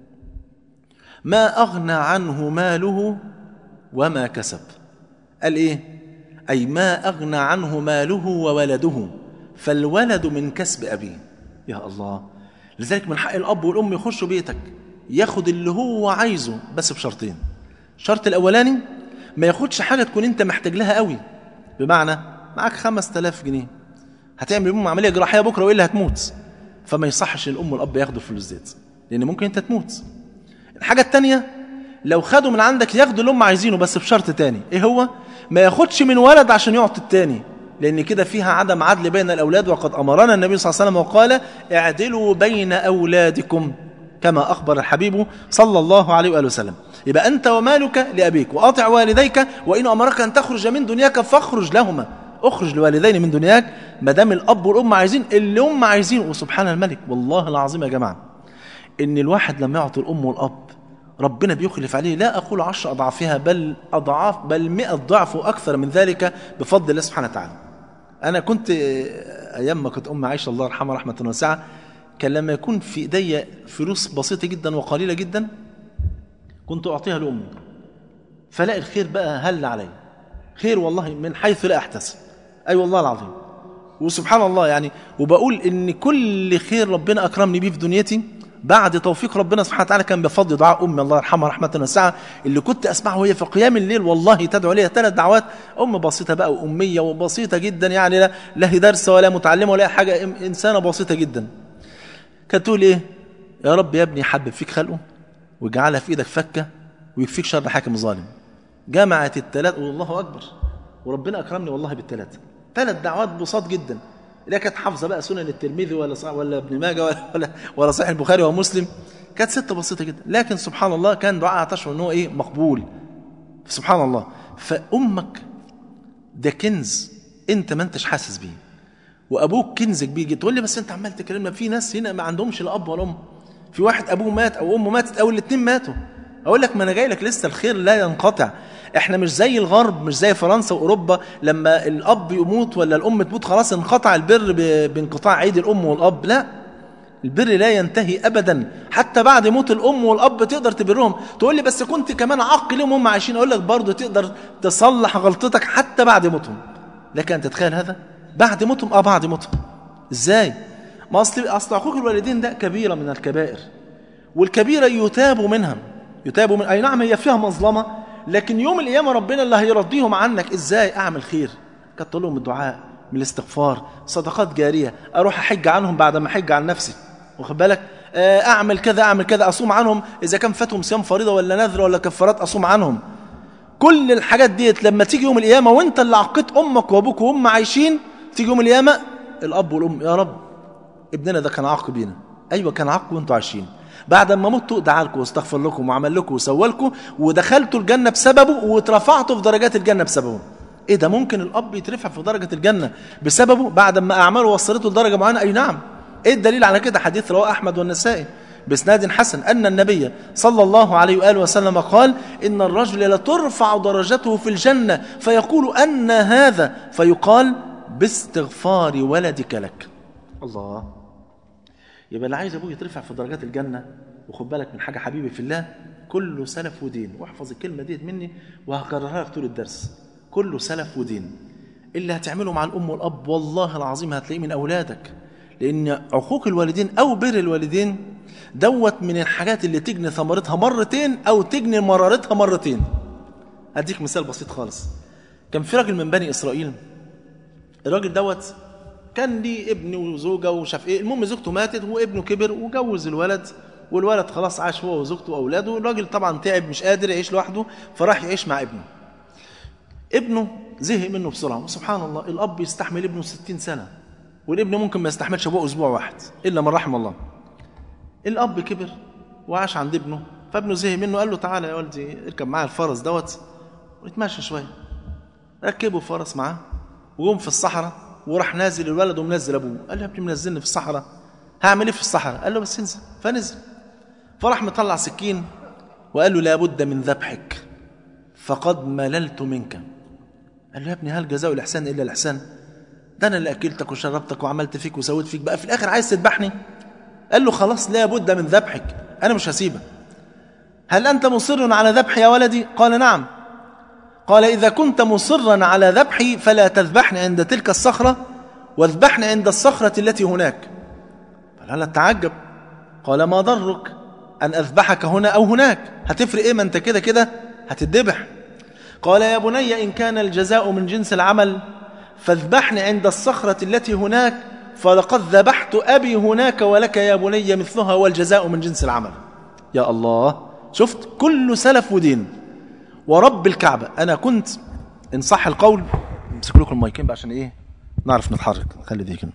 ما أغنى عنه ماله وما كسب قال إيه أي ما أغنى عنه ماله وولده فالولد من كسب أبيه يا الله لذلك من حق الأب والأم يخشوا بيتك ياخد اللي هو عايزه بس بشرطين الشرط الأولاني ما ياخدش حاجة تكون أنت محتاج لها قوي بمعنى معاك خمس تلاف جنيه هتعمل بيهم عملية جراحية بكرة وإلا هتموت فما يصحش الأم والأب ياخدوا الفلوس ديت لأن ممكن أنت تموت الحاجة التانية لو خدوا من عندك ياخدوا اللي هم عايزينه بس بشرط تاني إيه هو؟ ما ياخدش من ولد عشان يعطي التاني لأن كده فيها عدم عدل بين الأولاد وقد أمرنا النبي صلى الله عليه وسلم وقال اعدلوا بين أولادكم كما أخبر الحبيب صلى الله عليه وآله وسلم يبقى أنت ومالك لأبيك وأطع والديك وإن أمرك أن تخرج من دنياك فاخرج لهما اخرج لوالدين من دنياك ما دام الأب والأم عايزين اللي هم عايزينه وسبحان الملك والله العظيم يا جماعة إن الواحد لما يعطي الأم والأب ربنا بيخلف عليه لا أقول عشر أضعافها بل أضعاف بل مئة ضعف وأكثر من ذلك بفضل الله سبحانه وتعالى أنا كنت أيام ما كنت أم عائشة الله يرحمها رحمة واسعة كان لما يكون في إيدي فلوس بسيطة جدا وقليلة جدا كنت أعطيها لأمي فلاقي الخير بقى هل علي خير والله من حيث لا أحتسب أي أيوة والله العظيم وسبحان الله يعني وبقول إن كل خير ربنا أكرمني بيه في دنيتي بعد توفيق ربنا سبحانه وتعالى كان بفضل دعاء امي الله يرحمها رحمه واسعه اللي كنت اسمعه وهي في قيام الليل والله تدعو ليها ثلاث دعوات ام بسيطه بقى واميه وبسيطه جدا يعني لا لا درس ولا متعلمه ولا حاجه انسانه بسيطه جدا كانت تقول ايه يا رب يا ابني حبب فيك خلقه واجعلها في ايدك فكه ويكفيك شر حاكم ظالم جمعت الثلاث والله اكبر وربنا اكرمني والله بالثلاثه ثلاث دعوات بساط جدا لا كانت حافظه بقى سنن الترمذي ولا صح ولا ابن ماجه ولا ولا, ولا صحيح البخاري ومسلم كانت ست بسيطه جدا لكن سبحان الله كان دعاءها تشعر ان هو ايه مقبول سبحان الله فامك ده كنز انت ما انتش حاسس بيه وابوك كنزك بيه تقول لي بس انت عمال تكلمنا في ناس هنا ما عندهمش لا اب ولا ام في واحد ابوه مات او امه ماتت او الاثنين ماتوا اقول لك ما انا جاي لك لسه الخير لا ينقطع احنا مش زي الغرب مش زي فرنسا واوروبا لما الاب يموت ولا الام تموت خلاص انقطع البر بانقطاع عيد الام والاب لا البر لا ينتهي ابدا حتى بعد موت الام والاب تقدر تبرهم تقول لي بس كنت كمان عاق لهم هم عايشين اقول لك برضه تقدر تصلح غلطتك حتى بعد موتهم لك ان تتخيل هذا بعد موتهم اه بعد موتهم ازاي ما اصل اصل عقوق الوالدين ده كبيره من الكبائر والكبيره يتاب منها يتاب من اي نعم هي فيها مظلمه لكن يوم القيامه ربنا اللي هيرضيهم عنك ازاي اعمل خير كتر لهم الدعاء من الاستغفار صدقات جاريه اروح احج عنهم بعد ما احج عن نفسي واخد بالك اعمل كذا اعمل كذا اصوم عنهم اذا كان فاتهم صيام فريضه ولا نذر ولا كفارات اصوم عنهم كل الحاجات ديت لما تيجي يوم القيامه وانت اللي عقيت امك وابوك وهم عايشين تيجي يوم القيامه الاب والام يا رب ابننا ده كان عاق بينا ايوه كان عاق وانتوا عايشين بعد ما متوا دعا لكم واستغفر لكم وعمل لكم وسوى لكم ودخلتوا الجنه بسببه واترفعتوا في درجات الجنه بسببه ايه ده ممكن الاب يترفع في درجه الجنه بسببه بعد ما اعماله وصلته لدرجه معينه اي نعم ايه الدليل على كده حديث رواه احمد والنسائي باسناد حسن ان النبي صلى الله عليه واله وسلم قال ان الرجل لترفع درجته في الجنه فيقول ان هذا فيقال باستغفار ولدك لك الله يبقى اللي عايز ابوه يترفع في درجات الجنه وخد بالك من حاجه حبيبي في الله كله سلف ودين واحفظ الكلمه ديت مني وهكررها لك طول الدرس كله سلف ودين اللي هتعمله مع الام والاب والله العظيم هتلاقيه من اولادك لان عقوق الوالدين او بر الوالدين دوت من الحاجات اللي تجني ثمرتها مرتين او تجني مرارتها مرتين هديك مثال بسيط خالص كان في راجل من بني اسرائيل الراجل دوت كان ليه ابن وزوجه وشاف ايه المهم زوجته ماتت وابنه كبر وجوز الولد والولد خلاص عاش هو وزوجته واولاده الراجل طبعا تعب مش قادر يعيش لوحده فراح يعيش مع ابنه ابنه زهق منه بسرعة وسبحان الله الأب يستحمل ابنه ستين سنة والابن ممكن ما يستحملش أبوه أسبوع واحد إلا من رحم الله الأب كبر وعاش عند ابنه فابنه زهق منه قال له تعالى يا والدي اركب معايا الفرس دوت ونتمشى شوية ركبوا فرس معاه وقوم في الصحراء وراح نازل الولد ومنزل ابوه قال له يا ابني منزلني في الصحراء هعمل ايه في الصحراء قال له بس انزل فنزل فراح مطلع سكين وقال له لابد من ذبحك فقد مللت منك قال له يا ابني هل جزاء الاحسان الا الاحسان ده انا اللي اكلتك وشربتك وعملت فيك وسويت فيك بقى في الاخر عايز تذبحني قال له خلاص لابد من ذبحك انا مش هسيبك هل انت مصر على ذبحي يا ولدي قال نعم قال إذا كنت مصرا على ذبحي فلا تذبحني عند تلك الصخرة واذبحني عند الصخرة التي هناك فلا تعجب قال ما ضرك أن أذبحك هنا أو هناك هتفرق إيه ما أنت كده كده هتذبح قال يا بني إن كان الجزاء من جنس العمل فاذبحني عند الصخرة التي هناك فلقد ذبحت أبي هناك ولك يا بني مثلها والجزاء من جنس العمل يا الله شفت كل سلف ودين ورب الكعبة أنا كنت إن صح القول امسكوا لكم المايكين بقى عشان إيه نعرف نتحرك خلي دي كده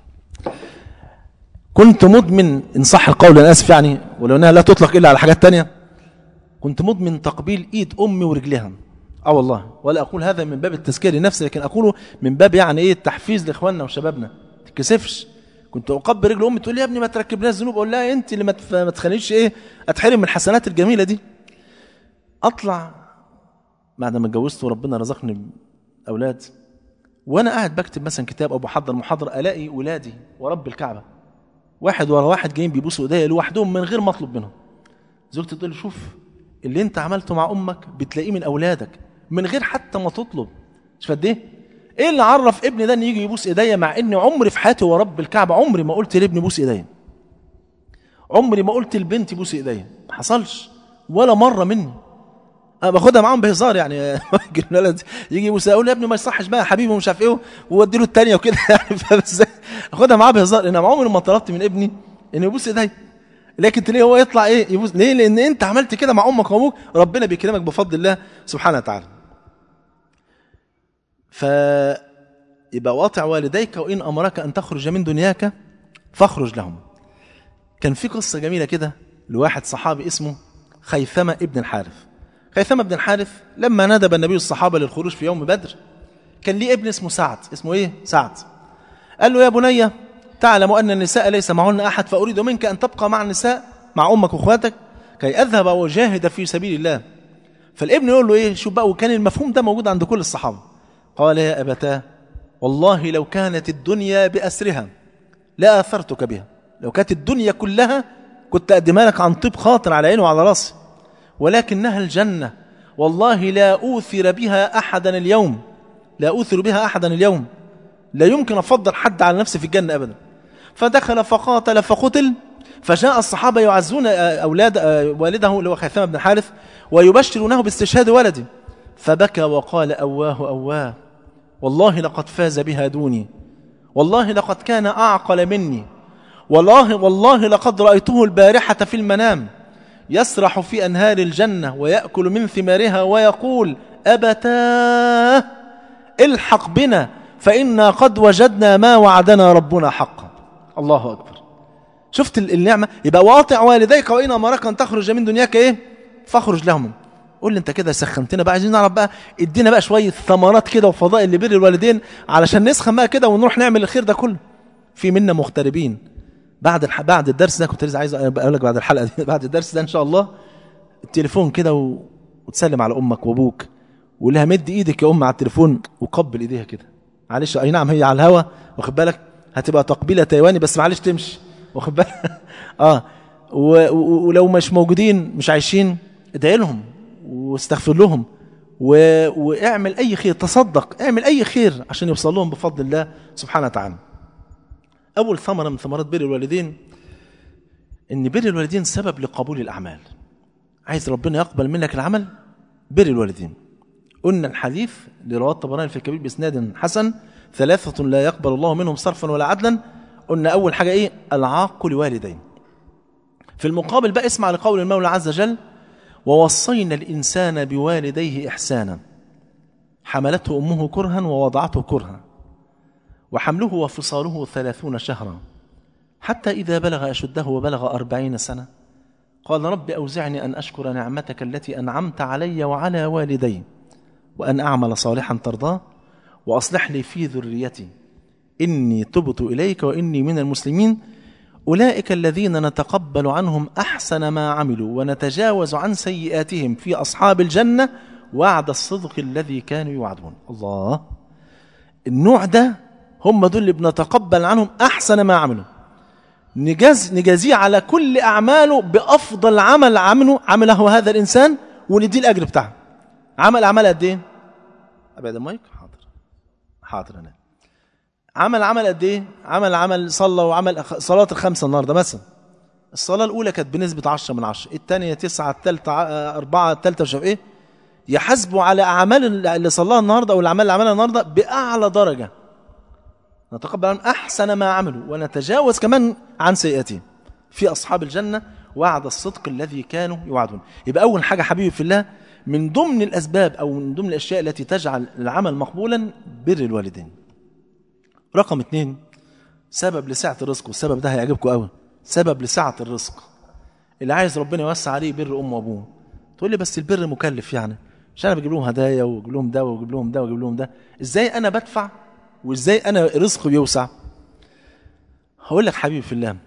كنت مدمن إن صح القول أنا آسف يعني ولو أنها لا تطلق إلا على حاجات تانية كنت مدمن تقبيل إيد أمي ورجلها اه والله ولا أقول هذا من باب التزكية لنفسي لكن أقوله من باب يعني إيه التحفيز لإخواننا وشبابنا تكسفش كنت أقبل رجل أمي تقول لي يا ابني ما تركبناش ذنوب أقول لها أنت اللي ما تخليش إيه أتحرم من الحسنات الجميلة دي أطلع بعد ما اتجوزت وربنا رزقني اولاد وانا قاعد بكتب مثلا كتاب او بحضر محاضره الاقي ولادي ورب الكعبه واحد ورا واحد جايين بيبوسوا ايديا لوحدهم من غير ما اطلب منهم زوجتي تقول لي شوف اللي انت عملته مع امك بتلاقيه من اولادك من غير حتى ما تطلب مش قد ايه ايه اللي عرف ابني ده ان يجي يبوس ايديا مع ان عمري في حياتي ورب الكعبه عمري ما قلت لابني بوس ايديا عمري ما قلت لبنتي بوس ايديا ما حصلش ولا مره مني انا باخدها معاهم بهزار يعني الولد يجي يبوس اقول يا ابني ما يصحش بقى يا حبيبي ومش عارف ايه وادي له الثانيه وكده يعني فبس اخدها معاه بهزار انا عمري ما طلبت من ابني انه يبوس ايدي لكن تلاقيه هو يطلع ايه يبوس ليه لان انت عملت كده مع امك وابوك ربنا بيكرمك بفضل الله سبحانه وتعالى ف يبقى واطع والديك وان امرك ان تخرج من دنياك فاخرج لهم كان في قصه جميله كده لواحد صحابي اسمه خيثمه ابن الحارث خيثمة بن الحارث لما ندب النبي الصحابة للخروج في يوم بدر كان ليه ابن اسمه سعد اسمه ايه سعد قال له يا بني تعلم أن النساء ليس معهن أحد فأريد منك أن تبقى مع النساء مع أمك وأخواتك كي أذهب وجاهد في سبيل الله فالابن يقول له إيه شو بقى وكان المفهوم ده موجود عند كل الصحابة قال يا أبتاه والله لو كانت الدنيا بأسرها لا أثرتك بها لو كانت الدنيا كلها كنت أقدمها لك عن طيب خاطر على عيني وعلى راسي ولكنها الجنة والله لا أوثر بها أحدا اليوم لا أوثر بها أحدا اليوم لا يمكن أفضل حد على نفسي في الجنة أبدا فدخل فقاتل فقتل فجاء الصحابة يعزون أولاد والده اللي هو خيثمة بن الحارث ويبشرونه باستشهاد ولده فبكى وقال أواه أواه والله لقد فاز بها دوني والله لقد كان أعقل مني والله والله لقد رأيته البارحة في المنام يسرح في أنهار الجنة ويأكل من ثمارها ويقول أبتاه الحق بنا فإنا قد وجدنا ما وعدنا ربنا حقا الله أكبر شفت النعمة يبقى واطع والديك وإن أمرك أن تخرج من دنياك إيه فاخرج لهم قول لي انت كده سخنتنا بقى عايزين نعرف بقى ادينا بقى شويه ثمرات كده وفضائل لبر الوالدين علشان نسخن بقى كده ونروح نعمل الخير ده كله في منا مغتربين بعد الح... بعد الدرس ده كنت لسه عايز اقول لك بعد الحلقه دي بعد الدرس ده ان شاء الله التليفون كده و... وتسلم على امك وابوك وقول لها مد ايدك يا ام على التليفون وقبل ايديها كده معلش اي نعم هي على الهوا واخد بالك هتبقى تقبيله تايواني بس معلش تمشي واخد بالك اه و... و... ولو مش موجودين مش عايشين ادعي لهم واستغفر لهم و... واعمل اي خير تصدق اعمل اي خير عشان يوصل لهم بفضل الله سبحانه وتعالى أول ثمرة من ثمرات بر الوالدين إن بر الوالدين سبب لقبول الأعمال عايز ربنا يقبل منك العمل بر الوالدين قلنا الحديث لرواه الطبراني في الكبير بإسناد حسن ثلاثة لا يقبل الله منهم صرفا ولا عدلا قلنا أول حاجة إيه العاق لوالدين في المقابل بقى اسمع لقول المولى عز وجل ووصينا الإنسان بوالديه إحسانا حملته أمه كرها ووضعته كرها وحمله وفصاله ثلاثون شهرا حتى إذا بلغ أشده وبلغ أربعين سنة قال رب أوزعني أن أشكر نعمتك التي أنعمت علي وعلى والدي وأن أعمل صالحا ترضاه وأصلح لي في ذريتي إني تبت إليك وإني من المسلمين أولئك الذين نتقبل عنهم أحسن ما عملوا ونتجاوز عن سيئاتهم في أصحاب الجنة وعد الصدق الذي كانوا يوعدون الله النوع ده هم دول اللي بنتقبل عنهم أحسن ما عملوا نجاز نجازيه على كل أعماله بأفضل عمل عمله عمله هذا الإنسان ونديه الأجر بتاعه عمل أعمال قد إيه؟ أبعد المايك حاضر حاضر أنا عمل عمل قد إيه؟ عمل عمل صلى وعمل صلاة الخمسة النهاردة مثلا الصلاة الأولى كانت بنسبة 10 من 10 الثانية 9 الثالثة 4 الثالثة مش عارف إيه يحاسبوا على أعمال اللي صلاها النهاردة أو الأعمال اللي عملها النهاردة بأعلى درجة نتقبل عنهم أحسن ما عملوا ونتجاوز كمان عن سيئاتهم في أصحاب الجنة وعد الصدق الذي كانوا يوعدون يبقى أول حاجة حبيبي في الله من ضمن الأسباب أو من ضمن الأشياء التي تجعل العمل مقبولا بر الوالدين رقم اثنين سبب لسعة الرزق والسبب ده هيعجبكم قوي سبب لسعة الرزق اللي عايز ربنا يوسع عليه بر أمه وأبوه تقول لي بس البر مكلف يعني مش أنا بجيب لهم هدايا وأجيب لهم ده وأجيب لهم ده وأجيب لهم ده إزاي أنا بدفع وإزاي أنا رزقي بيوسع هقول لك حبيبي في الله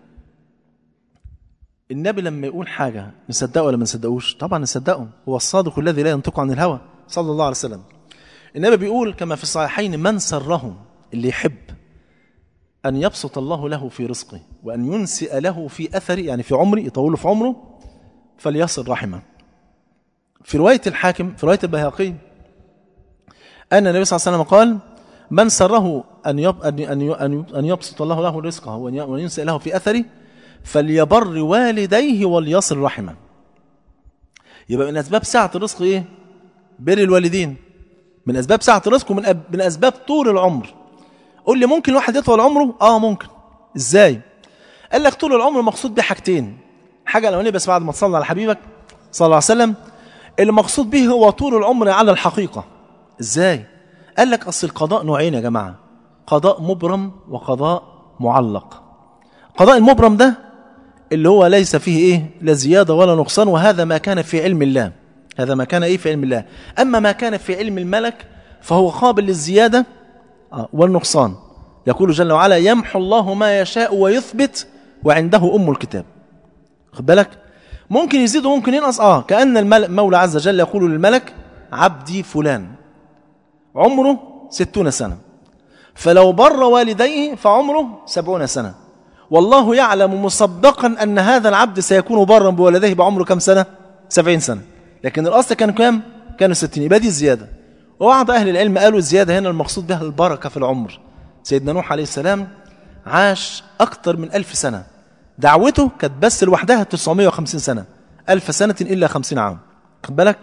النبي لما يقول حاجة نصدقه ولا ما نصدقوش طبعا نصدقه هو الصادق الذي لا ينطق عن الهوى صلى الله عليه وسلم النبي بيقول كما في الصحيحين من سره اللي يحب أن يبسط الله له في رزقه وأن ينسئ له في أثره يعني في عمره يطوله في عمره فليصل رحمه في رواية الحاكم في رواية البيهقي أن النبي صلى الله عليه وسلم قال من سره أن يب أن أن أن يبسط الله له رزقه وأن ينسئ له في أثره فليبر والديه وليصل رحمه يبقى من أسباب سعة الرزق إيه؟ بر الوالدين من أسباب سعة الرزق ومن أب... من أسباب طول العمر قول لي ممكن واحد يطول عمره اه ممكن ازاي قال لك طول العمر مقصود به حاجتين حاجه الاولانيه بس بعد ما تصلي على حبيبك صلى الله عليه وسلم المقصود به هو طول العمر على الحقيقه ازاي قال لك اصل القضاء نوعين يا جماعه قضاء مبرم وقضاء معلق قضاء المبرم ده اللي هو ليس فيه ايه لا زياده ولا نقصان وهذا ما كان في علم الله هذا ما كان ايه في علم الله اما ما كان في علم الملك فهو قابل للزياده والنقصان يقول جل وعلا يمحو الله ما يشاء ويثبت وعنده أم الكتاب خد بالك ممكن يزيد وممكن ينقص آه كأن المولى عز وجل يقول للملك عبدي فلان عمره ستون سنة فلو بر والديه فعمره سبعون سنة والله يعلم مسبقا أن هذا العبد سيكون برا بوالديه بعمره كم سنة سبعين سنة لكن الأصل كان كام كانوا ستين يبقى دي الزيادة وبعض أهل العلم قالوا الزيادة هنا المقصود بها البركة في العمر سيدنا نوح عليه السلام عاش أكثر من ألف سنة دعوته كانت بس لوحدها 950 سنة ألف سنة إلا 50 عام خد بالك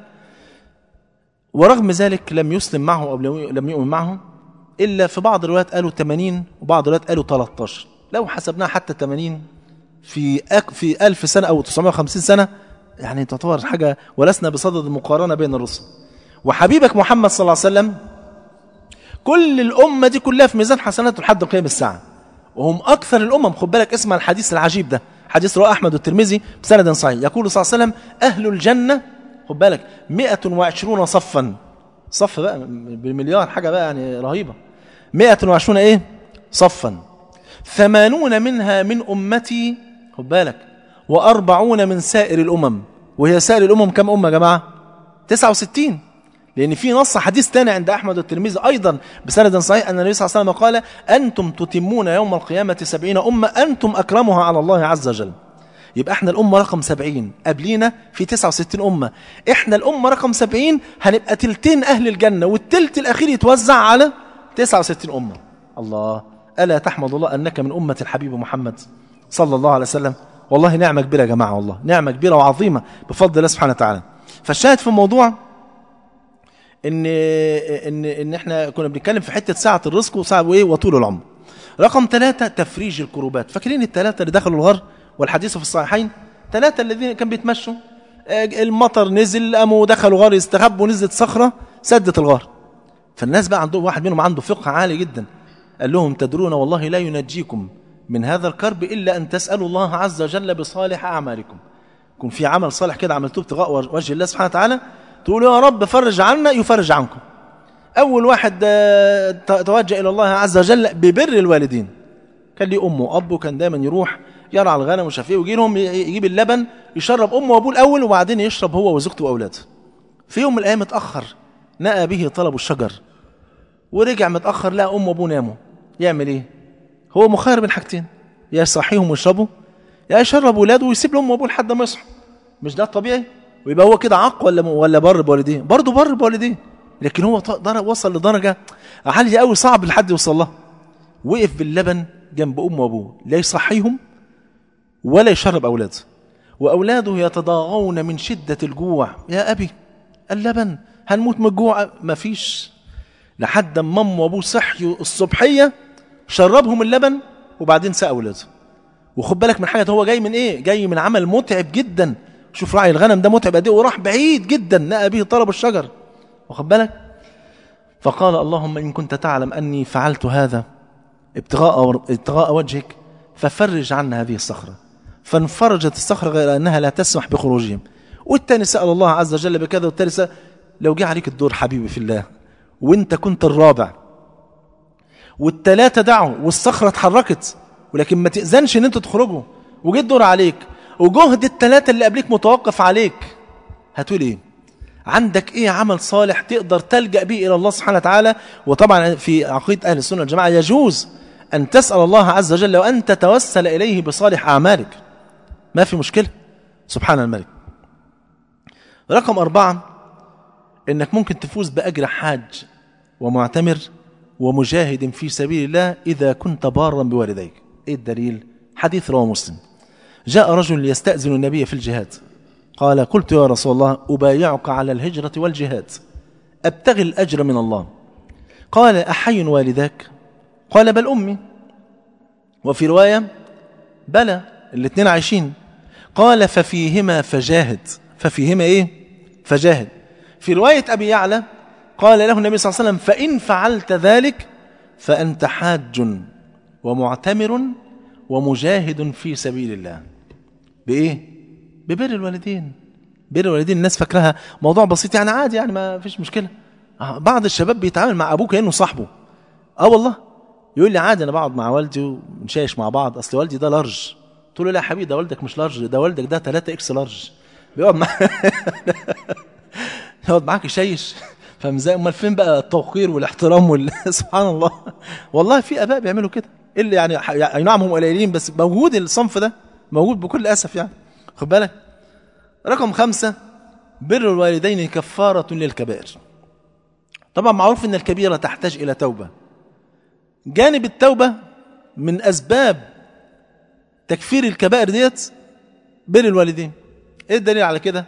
ورغم ذلك لم يسلم معه أو لم يؤمن معه إلا في بعض الروايات قالوا 80 وبعض الروايات قالوا 13 لو حسبناها حتى 80 في أك في 1000 سنة أو 950 سنة يعني تعتبر حاجة ولسنا بصدد المقارنة بين الرسل وحبيبك محمد صلى الله عليه وسلم كل الأمة دي كلها في ميزان حسناته لحد قيام الساعة وهم أكثر الأمم خد بالك اسمع الحديث العجيب ده حديث رواه أحمد والترمذي بسند صحيح يقول صلى الله عليه وسلم أهل الجنة خد بالك 120 صفا صف بقى بالمليار حاجة بقى يعني رهيبة 120 إيه صفا ثمانون منها من أمتي خد بالك وأربعون من سائر الأمم وهي سائر الأمم كم أمة يا جماعة 69 لأن في نص حديث تاني عند أحمد والترمذي أيضا بسند صحيح أن النبي صلى الله عليه وسلم قال أنتم تتمون يوم القيامة سبعين أمة أنتم أكرمها على الله عز وجل يبقى احنا الأمة رقم سبعين قبلينا في 69 أمة احنا الأمة رقم سبعين هنبقى تلتين أهل الجنة والتلت الأخير يتوزع على 69 أمة الله ألا تحمد الله أنك من أمة الحبيب محمد صلى الله عليه وسلم والله نعمة كبيرة يا جماعة والله نعمة كبيرة وعظيمة بفضل الله سبحانه وتعالى فالشاهد في الموضوع ان ان ان احنا كنا بنتكلم في حته ساعه الرزق وساعه وايه وطول العمر رقم ثلاثة تفريج الكروبات فاكرين الثلاثه اللي دخلوا الغار والحديث في الصحيحين ثلاثه الذين كانوا بيتمشوا المطر نزل قاموا دخلوا غار يستخبوا نزلت صخره سدت الغار فالناس بقى عندهم واحد منهم عنده فقه عالي جدا قال لهم تدرون والله لا ينجيكم من هذا الكرب إلا أن تسألوا الله عز وجل بصالح أعمالكم يكون في عمل صالح كده عملتوه ابتغاء وجه الله سبحانه وتعالى تقولوا يا رب فرج عنا يفرج عنكم أول واحد آه، ت- توجه إلى الله عز وجل ببر الوالدين كان ليه أم وأب وكان دايما يروح يرعى الغنم ومش عارف ايه ويجي لهم ي- يجيب اللبن يشرب أمه وأبوه الأول وبعدين يشرب هو وزوجته وأولاده في يوم من الأيام اتأخر نأى به طلب الشجر ورجع متأخر لقى أمه وأبوه ناموا يعمل إيه؟ هو مخير بين حاجتين يا يصحيهم ويشربوا يا يشرب ولاده ويسيب لهم وأبوه لحد ما يصحوا مش ده الطبيعي؟ ويبقى هو كده عق ولا ولا بر بوالديه؟ برضه بر بوالديه لكن هو ط- در- وصل لدرجة عالية قوي صعب لحد يوصل لها وقف باللبن جنب أمه وأبوه لا يصحيهم ولا يشرب أولاده وأولاده يتضاغون من شدة الجوع يا أبي اللبن هنموت من الجوع مفيش لحد ما أمه وأبوه صحيوا الصبحية شربهم اللبن وبعدين سقى أولاده وخد بالك من حاجة هو جاي من إيه؟ جاي من عمل متعب جدا شوف راعي الغنم ده متعب قد إيه وراح بعيد جدا نأى به طلب الشجر واخد بالك؟ فقال اللهم إن كنت تعلم أني فعلت هذا ابتغاء ابتغاء وجهك ففرج عنا هذه الصخرة فانفرجت الصخرة غير أنها لا تسمح بخروجهم والتاني سأل الله عز وجل بكذا والتاني سأل لو جه عليك الدور حبيبي في الله وانت كنت الرابع والتلاتة دعوا والصخرة اتحركت ولكن ما تأذنش ان انتوا تخرجوا وجه الدور عليك وجهد التلاتة اللي قبليك متوقف عليك هتقول ايه عندك ايه عمل صالح تقدر تلجأ به الى الله سبحانه وتعالى وطبعا في عقيدة اهل السنة والجماعة يجوز ان تسأل الله عز وجل وان تتوسل اليه بصالح اعمالك ما في مشكلة سبحان الملك رقم أربعة انك ممكن تفوز بأجر حاج ومعتمر ومجاهد في سبيل الله إذا كنت بارا بوالديك إيه الدليل حديث رواه مسلم جاء رجل يستأذن النبي في الجهاد قال قلت يا رسول الله أبايعك على الهجرة والجهاد أبتغي الأجر من الله قال أحي والداك قال بل أمي وفي رواية بلى الاثنين عايشين قال ففيهما فجاهد ففيهما ايه فجاهد في رواية أبي يعلى قال له النبي صلى الله عليه وسلم فإن فعلت ذلك فأنت حاج ومعتمر ومجاهد في سبيل الله بإيه ببر الوالدين بر الوالدين الناس فاكراها موضوع بسيط يعني عادي يعني ما فيش مشكلة آه، بعض الشباب بيتعامل مع أبوه كأنه صاحبه اه والله يقول لي عادي انا بقعد مع والدي ونشايش مع بعض اصل والدي ده لارج قلت له لا يا حبيبي ده والدك مش لارج ده والدك ده 3 اكس لارج بيقعد مع يقعد معاك يشيش فاهم ازاي امال فين بقى التوقير والاحترام وال... سبحان الله والله في اباء بيعملوا كده اللي يعني ح- يعني اي نعم هم قليلين بس موجود الصنف ده موجود بكل اسف يعني خد بالك رقم خمسة بر الوالدين كفارة للكبائر طبعا معروف ان الكبيرة تحتاج الى توبة جانب التوبة من أسباب تكفير الكبائر ديت بر الوالدين ايه الدليل على كده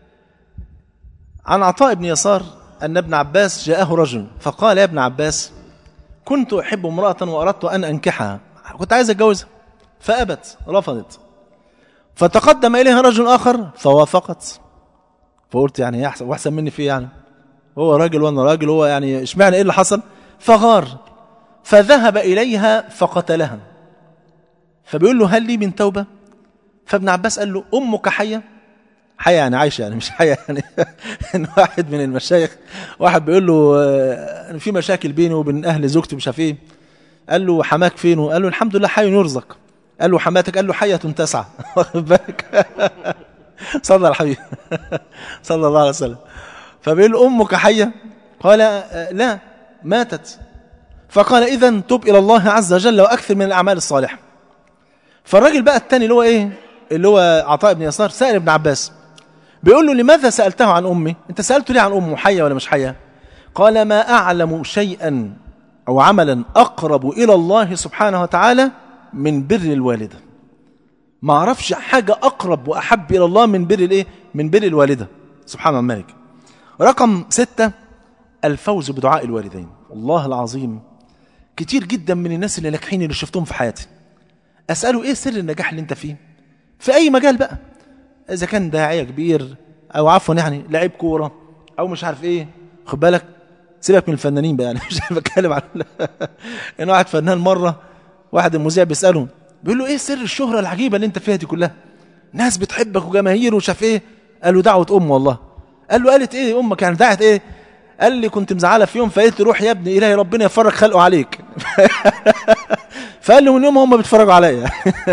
عن عطاء بن يسار أن ابن عباس جاءه رجل فقال يا ابن عباس كنت أحب امرأة وأردت أن أنكحها كنت عايز أتجوزها فأبت رفضت فتقدم إليها رجل آخر فوافقت فقلت يعني هي أحسن وأحسن مني فيه يعني هو راجل وأنا راجل هو يعني اشمعنى إيه اللي حصل فغار فذهب إليها فقتلها فبيقول له هل لي من توبة فابن عباس قال له أمك حية حية يعني عايشة يعني مش حية يعني إن واحد من المشايخ واحد بيقول له آه، أنا في مشاكل بيني وبين أهل زوجتي مش عارف إيه قال له حماك فين قال له الحمد لله حي يرزق قال له حماتك قال له حية تسعى واخد بالك صلى على الحبيب صلى الله عليه وسلم فبيقول له أمك حية قال آه، لا ماتت فقال إذا تب إلى الله عز وجل وأكثر من الأعمال الصالحة فالراجل بقى التاني اللي هو إيه اللي هو عطاء بن يسار سأل ابن عباس بيقول له لماذا سألته عن أمي أنت سألته ليه عن أمه حية ولا مش حية قال ما أعلم شيئا أو عملا أقرب إلى الله سبحانه وتعالى من بر الوالدة ما أعرفش حاجة أقرب وأحب إلى الله من بر الإيه من بر الوالدة سبحان الملك رقم ستة الفوز بدعاء الوالدين والله العظيم كتير جدا من الناس اللي ناجحين اللي شفتهم في حياتي أسأله إيه سر النجاح اللي أنت فيه في أي مجال بقى إذا كان داعية كبير أو عفوا يعني لعيب كورة أو مش عارف إيه خد بالك سيبك من الفنانين بقى يعني مش بتكلم عن ان واحد فنان مره واحد المذيع بيساله بيقول له ايه سر الشهره العجيبه اللي انت فيها دي كلها ناس بتحبك وجماهير وشاف ايه قال له دعوه ام والله قال له قالت ايه امك يعني دعت ايه قال لي كنت مزعله في يوم فقلت له روح يا ابني الهي ربنا يفرج خلقه عليك فقال له من يوم هم بيتفرجوا عليا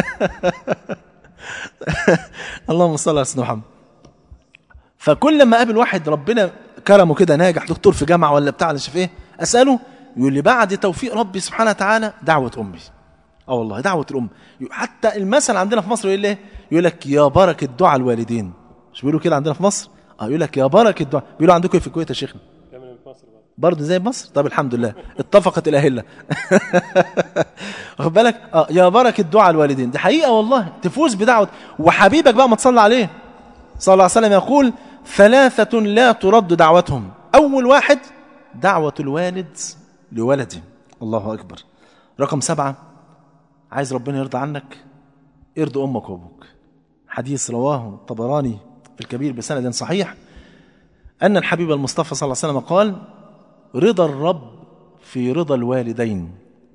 اللهم صل على سيدنا محمد فكل ما قابل واحد ربنا كرمه كده ناجح دكتور في جامعه ولا بتاع مش ايه اساله يقول لي بعد توفيق ربي سبحانه وتعالى دعوه امي اه والله دعوه الام حتى المثل عندنا في مصر يقول ايه يقول لك يا بركه دعاء الوالدين مش بيقولوا كده عندنا في مصر اه يقول لك يا بركه دعاء بيقولوا عندكم في الكويت يا شيخنا برضه زي مصر طب الحمد لله اتفقت الاهله واخد بالك اه يا بركه دعاء الوالدين دي حقيقه والله تفوز بدعوه وحبيبك بقى ما تصلي عليه صلى الله عليه وسلم يقول ثلاثه لا ترد دعوتهم اول واحد دعوه الوالد لولده الله اكبر رقم سبعة عايز ربنا يرضى عنك ارضي امك وابوك حديث رواه الطبراني في الكبير بسند صحيح أن الحبيب المصطفى صلى الله عليه وسلم قال رضا الرب في رضا الوالدين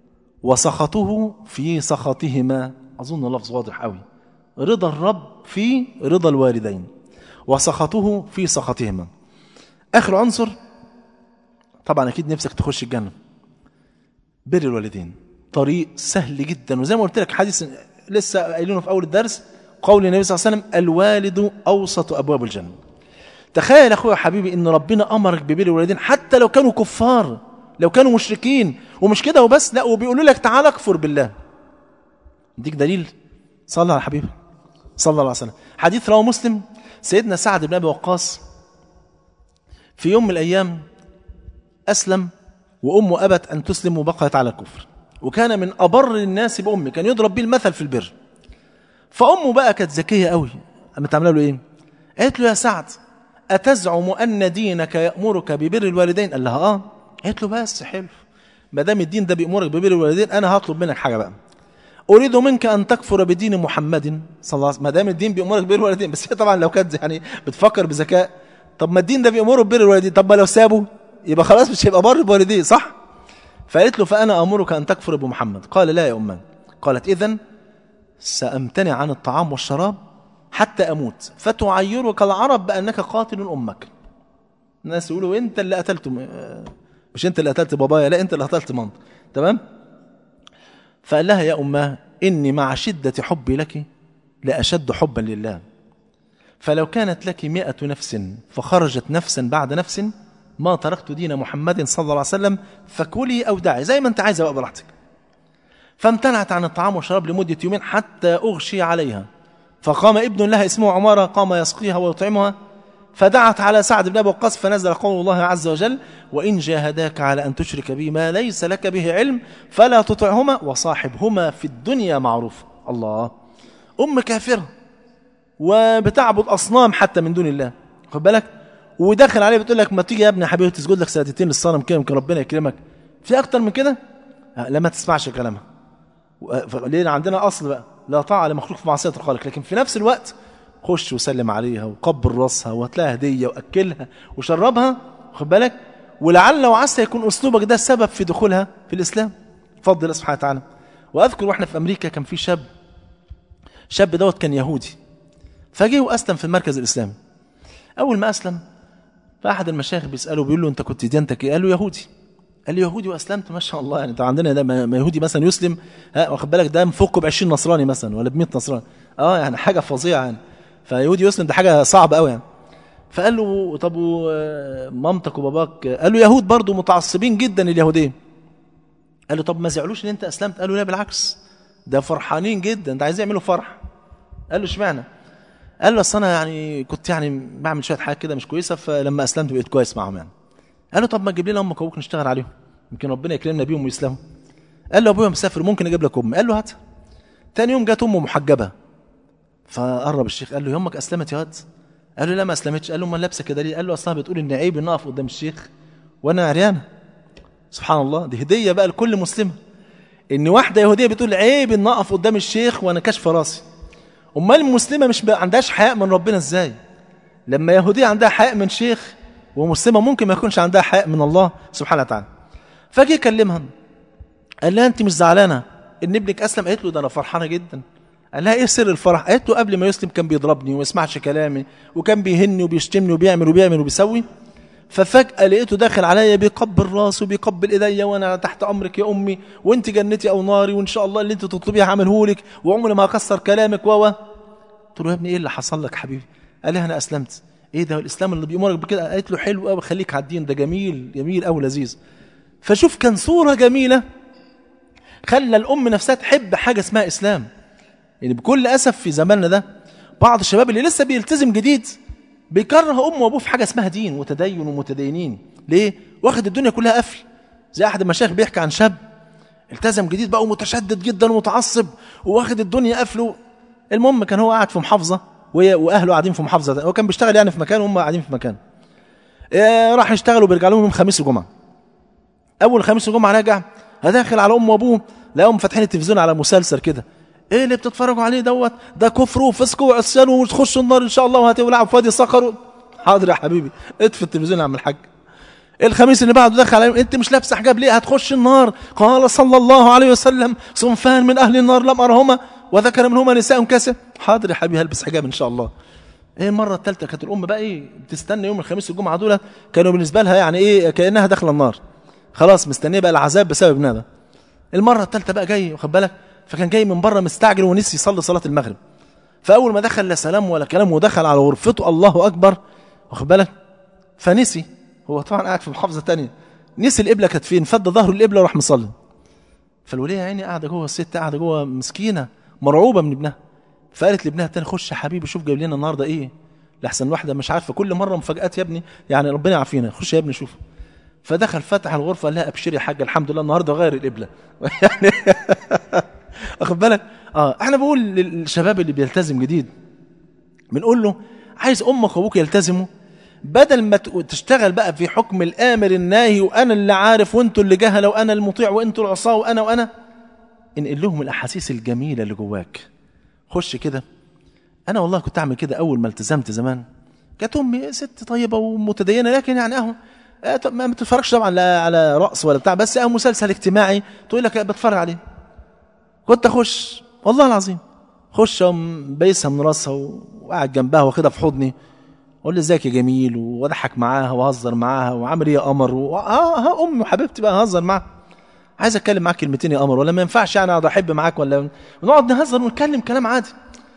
وسخطه في سخطهما أظن لفظ واضح قوي رضا الرب في رضا الوالدين وسخطه في سخطهما آخر عنصر طبعا أكيد نفسك تخش الجنة بر الوالدين طريق سهل جدا وزي ما قلت لك حديث لسه قايلينه في أول الدرس قول النبي صلى الله عليه وسلم الوالد أوسط أبواب الجنة تخيل أخويا حبيبي إن ربنا أمرك ببر الوالدين حتى لو كانوا كفار لو كانوا مشركين ومش كده وبس لا وبيقولوا لك تعالى اكفر بالله اديك دليل صلى على حبيبي صلى الله عليه وسلم حديث رواه مسلم سيدنا سعد بن ابي وقاص في يوم من الايام اسلم وامه ابت ان تسلم وبقيت على الكفر وكان من ابر الناس بامه كان يضرب به المثل في البر فامه بقى كانت ذكيه قوي قامت عامله له ايه قالت له يا سعد اتزعم ان دينك يامرك ببر الوالدين قال لها اه قالت له بس حلو ما دام الدين ده بيامرك ببر الوالدين انا هطلب منك حاجه بقى اريد منك ان تكفر بدين محمد صلى الله عليه وسلم ما دام الدين بيامرك ببر الوالدين بس هي طبعا لو كانت يعني بتفكر بذكاء طب ما الدين ده بيامره ببر الوالدين طب ما لو سابه يبقى خلاص مش هيبقى بر بوالديه صح فقالت له فانا امرك ان تكفر بمحمد قال لا يا امان قالت اذا سامتنع عن الطعام والشراب حتى اموت فتعيرك العرب بانك قاتل امك الناس يقولوا انت اللي قتلت مش انت اللي قتلت بابايا لا انت اللي قتلت مامتك تمام فقال لها يا اماه اني مع شده حبي لك لاشد حبا لله فلو كانت لك مئة نفس فخرجت نفسا بعد نفس ما تركت دين محمد صلى الله عليه وسلم فكلي او دعي زي ما انت عايزه بقى براحتك فامتنعت عن الطعام والشراب لمده يومين حتى اغشي عليها فقام ابن لها اسمه عماره قام يسقيها ويطعمها فدعت على سعد بن ابي وقاص فنزل قول الله عز وجل وان جاهداك على ان تشرك بي ما ليس لك به علم فلا تطعهما وصاحبهما في الدنيا معروف الله ام كافره وبتعبد اصنام حتى من دون الله خد بالك وداخل عليه بتقول لك ما تيجي يا ابني يا حبيبي تسجد لك سجدتين للصنم كده يمكن ربنا يكرمك في اكتر من كده لا ما تسمعش كلامها ليه عندنا اصل بقى لا طاعه لمخلوق في معصيه الخالق لكن في نفس الوقت خش وسلم عليها وقبل راسها وهتلاقيها هديه واكلها وشربها خد بالك ولعل وعسى يكون اسلوبك ده سبب في دخولها في الاسلام بفضل الله سبحانه وتعالى واذكر واحنا في امريكا كان في شاب شاب دوت كان يهودي فجه واسلم في المركز الاسلامي اول ما اسلم فاحد المشايخ بيساله بيقول له انت كنت ديانتك ايه قال له يهودي قال له يهودي واسلمت ما شاء الله يعني طبعا عندنا ده ما يهودي مثلا يسلم ها واخد بالك ده مفكه ب 20 نصراني مثلا ولا ب 100 نصراني اه يعني حاجه فظيعه يعني فيهودي يسلم ده حاجه صعبه قوي يعني فقال له طب مامتك وباباك قال له يهود برضه متعصبين جدا اليهوديه قال له طب ما زعلوش ان انت اسلمت قال له لا بالعكس ده فرحانين جدا ده عايزين يعملوا فرح قال له اشمعنى قال له اصل انا يعني كنت يعني بعمل شويه حاجات كده مش كويسه فلما اسلمت بقيت كويس معاهم يعني قال له طب ما تجيب لنا امك وابوك نشتغل عليهم يمكن ربنا يكرمنا بيهم ويسلموا قال له ابويا مسافر ممكن اجيب لك امي قال له هات تاني يوم جت امه محجبه فقرب الشيخ قال له يومك اسلمت يا واد قال له لا ما اسلمتش قال له امال لابسه كده ليه قال له اصلها بتقول ان عيب ان اقف قدام الشيخ وانا عريانه سبحان الله دي هديه بقى لكل مسلمه ان واحده يهوديه بتقول عيب ان اقف قدام الشيخ وانا كاشفه راسي امال المسلمه مش بقى عندهاش حياء من ربنا ازاي لما يهوديه عندها حياء من شيخ ومسلمه ممكن ما يكونش عندها حق من الله سبحانه وتعالى فجي يكلمها قال لها انت مش زعلانه ان ابنك اسلم قالت له ده انا فرحانه جدا قال لها ايه سر الفرح قالت له قبل ما يسلم كان بيضربني وما يسمعش كلامي وكان بيهني وبيشتمني وبيعمل وبيعمل وبيسوي ففجأة لقيته داخل عليا بيقبل راسه وبيقبل ايديا وانا تحت امرك يا امي وانت جنتي او ناري وان شاء الله اللي انت تطلبيه هعمله لك وعمري ما هكسر كلامك و قلت له يا ابني ايه اللي حصل لك حبيبي قال لي انا اسلمت ايه ده الاسلام اللي بيامرك بكده قالت له حلو قوي خليك على الدين ده جميل جميل قوي لذيذ فشوف كان صوره جميله خلى الام نفسها تحب حاجه اسمها اسلام يعني بكل اسف في زماننا ده بعض الشباب اللي لسه بيلتزم جديد بيكره امه وابوه في حاجه اسمها دين وتدين ومتدينين ليه واخد الدنيا كلها قفل زي احد المشايخ بيحكي عن شاب التزم جديد بقى ومتشدد جدا ومتعصب واخد الدنيا قفله المهم كان هو قاعد في محافظه وهي- واهله قاعدين في محافظه هو كان بيشتغل يعني في مكان وهم قاعدين في مكان إيه، راح يشتغل وبيرجع لهم يوم خميس وجمعه اول خميس وجمعه راجع داخل على امه وابوه لقاهم فاتحين التلفزيون على مسلسل كده ايه اللي بتتفرجوا عليه دوت ده كفر وفسق وعصيان وتخشوا النار ان شاء الله وهتولعوا في وادي صقر حاضر يا حبيبي اطفي التلفزيون يا عم الحاج الخميس اللي بعده دخل عليهم انت مش لابسه حجاب ليه هتخش النار قال صلى الله عليه وسلم صنفان من اهل النار لم ارهما وذكر منهما نساء كاسه حاضر يا حبيبي هلبس حجاب ان شاء الله ايه المره الثالثه كانت الام بقى ايه بتستنى يوم الخميس والجمعه دول كانوا بالنسبه لها يعني ايه كانها داخله النار خلاص مستنيه بقى العذاب بسبب ابنها ده المره الثالثه بقى جاي واخد بالك فكان جاي من بره مستعجل ونسي يصلي صلاه المغرب فاول ما دخل لا سلام ولا كلام ودخل على غرفته الله اكبر واخد بالك فنسي هو طبعا قاعد في محافظه تانية نسي القبله كانت فين فد ظهره القبله وراح مصلي فالوليه يا عيني قاعده جوه الست قاعده جوه مسكينه مرعوبه من ابنها فقالت لابنها التاني خش يا حبيبي شوف جايب لنا النهارده ايه لحسن واحده مش عارفه كل مره مفاجات يا ابني يعني ربنا يعافينا خش يا ابني شوف فدخل فتح الغرفه قال لها ابشري يا حاجه الحمد لله النهارده غير القبله يعني واخد بالك اه احنا بقول للشباب اللي بيلتزم جديد بنقول له عايز امك وابوك يلتزموا بدل ما ت- تشتغل بقى في حكم الامر الناهي وانا اللي عارف وانتوا اللي جهله وانا المطيع وانتوا العصاه وانا وانا انقل لهم الاحاسيس الجميله اللي جواك خش كده انا والله كنت اعمل كده اول ما التزمت زمان كانت امي ست طيبه ومتدينه لكن يعني اهو آه، طب ما بتتفرجش طبعا لا على رقص ولا بتاع بس اهو مسلسل اجتماعي تقول لك بتفرج عليه كنت اخش والله العظيم خش أقوم بايسها من راسها و- وقاعد جنبها واخدها في حضني اقول لي ازيك يا جميل واضحك معاها واهزر معاها وعامل ايه يا قمر و... اه ها امي وحبيبتي بقى اهزر معاها عايز اتكلم معاك كلمتين يا قمر ولا ما ينفعش يعني اقعد احب معاك ولا ونقعد نهزر ونتكلم كلام عادي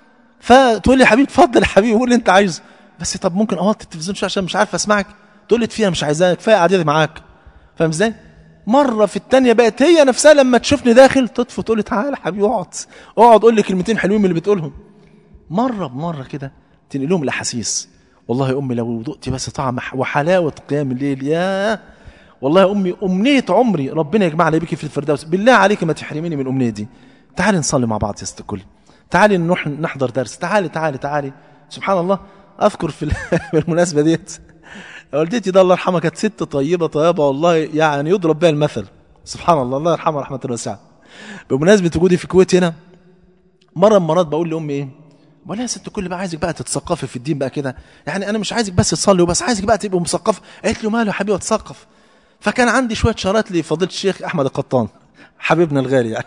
فتقول لي يا حبيبي اتفضل يا حبيبي قول اللي انت عايزه بس طب ممكن اوطي التلفزيون شويه عشان مش عارف اسمعك تقول لي فيها مش عايزاك كفايه قعدتي معاك فاهم ازاي مره في الثانيه بقت هي نفسها لما تشوفني داخل تطفي تقول لي تعالى يا حبيبي اقعد اقعد قول لي كلمتين حلوين من اللي بتقولهم مره بمره كده تنقل لهم الاحاسيس والله يا امي لو ذقتي بس طعم ح- وحلاوه قيام الليل يا والله يا امي امنيه عمري ربنا يجمعنا بيكي في الفردوس بالله عليك ما تحرميني من الامنيه دي تعالي نصلي مع بعض يا ست الكل تعالي نروح نحضر درس تعالي تعالي تعالي سبحان الله اذكر في ال- في المناسبه ديت والدتي ده الله يرحمها كانت ست طيبه طيبه والله يعني يضرب بها المثل سبحان الله الله يرحمها رحمه واسعه بمناسبه وجودي في الكويت هنا مره من المرات بقول لامي ايه بقول لها يا ست الكل بقى عايزك بقى تتثقفي في الدين بقى كده يعني انا مش عايزك بس تصلي وبس عايزك بقى تبقى مثقفه قالت له ماله يا حبيبي اتثقف فكان عندي شويه شارات لفضيله الشيخ احمد القطان حبيبنا الغالي يعني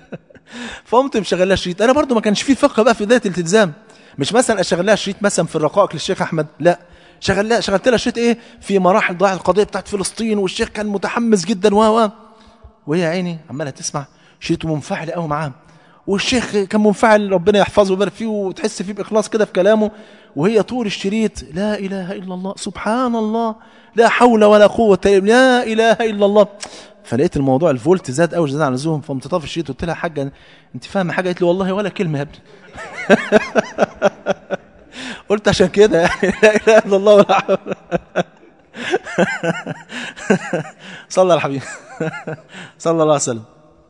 فقمت مشغل لها شريط انا برضو ما كانش فيه فقه بقى في بدايه الالتزام مش مثلا اشغل لها شريط مثلا في الرقائق للشيخ احمد لا شغل لها شغلت لها شريط ايه في مراحل ضياع القضيه بتاعت فلسطين والشيخ كان متحمس جدا و و وهي يا عيني عماله تسمع شريط منفعل قوي معاه والشيخ كان منفعل ربنا يحفظه ويبارك فيه وتحس فيه باخلاص كده في كلامه وهي طول الشريط لا اله الا الله سبحان الله لا حول ولا قوه الا بالله لا اله الا الله فلقيت الموضوع الفولت زاد قوي زاد عن اللزوم فقمت طافي الشريط قلت لها يا حاجه انت فاهمه حاجه قالت لي والله ولا كلمه يا ابني قلت عشان كده يعني لا اله الا الله ولا حول صلى على الحبيب صلى الله عليه وسلم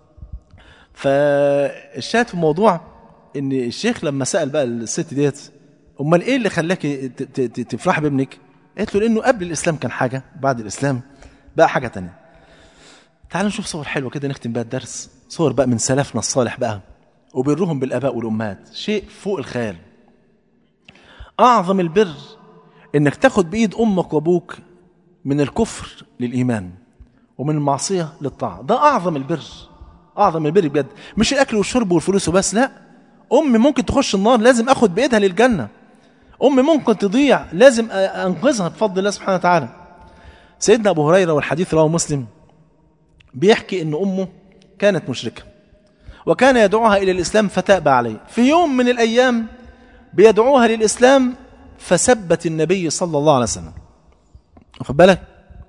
فالشاهد في الموضوع ان الشيخ لما سال بقى الست ديت امال ايه اللي خلاك ت- ت- ت- تفرح بابنك قالت له لانه قبل الاسلام كان حاجه بعد الاسلام بقى حاجه تانية تعالوا نشوف صور حلوه كده نختم بها الدرس صور بقى من سلفنا الصالح بقى وبرهم بالاباء والامهات شيء فوق الخيال اعظم البر انك تاخد بايد امك وابوك من الكفر للإيمان ومن المعصية للطاعة ده أعظم البر أعظم البر بجد مش الأكل والشرب والفلوس وبس لا أم ممكن تخش النار لازم أخد بإيدها للجنة أم ممكن تضيع لازم أ- أنقذها بفضل الله سبحانه وتعالى سيدنا أبو هريرة والحديث رواه مسلم بيحكي أن أمه كانت مشركة وكان يدعوها إلى الإسلام فتأبى عليه في يوم من الأيام بيدعوها للإسلام فسبت النبي صلى الله عليه وسلم واخد بالك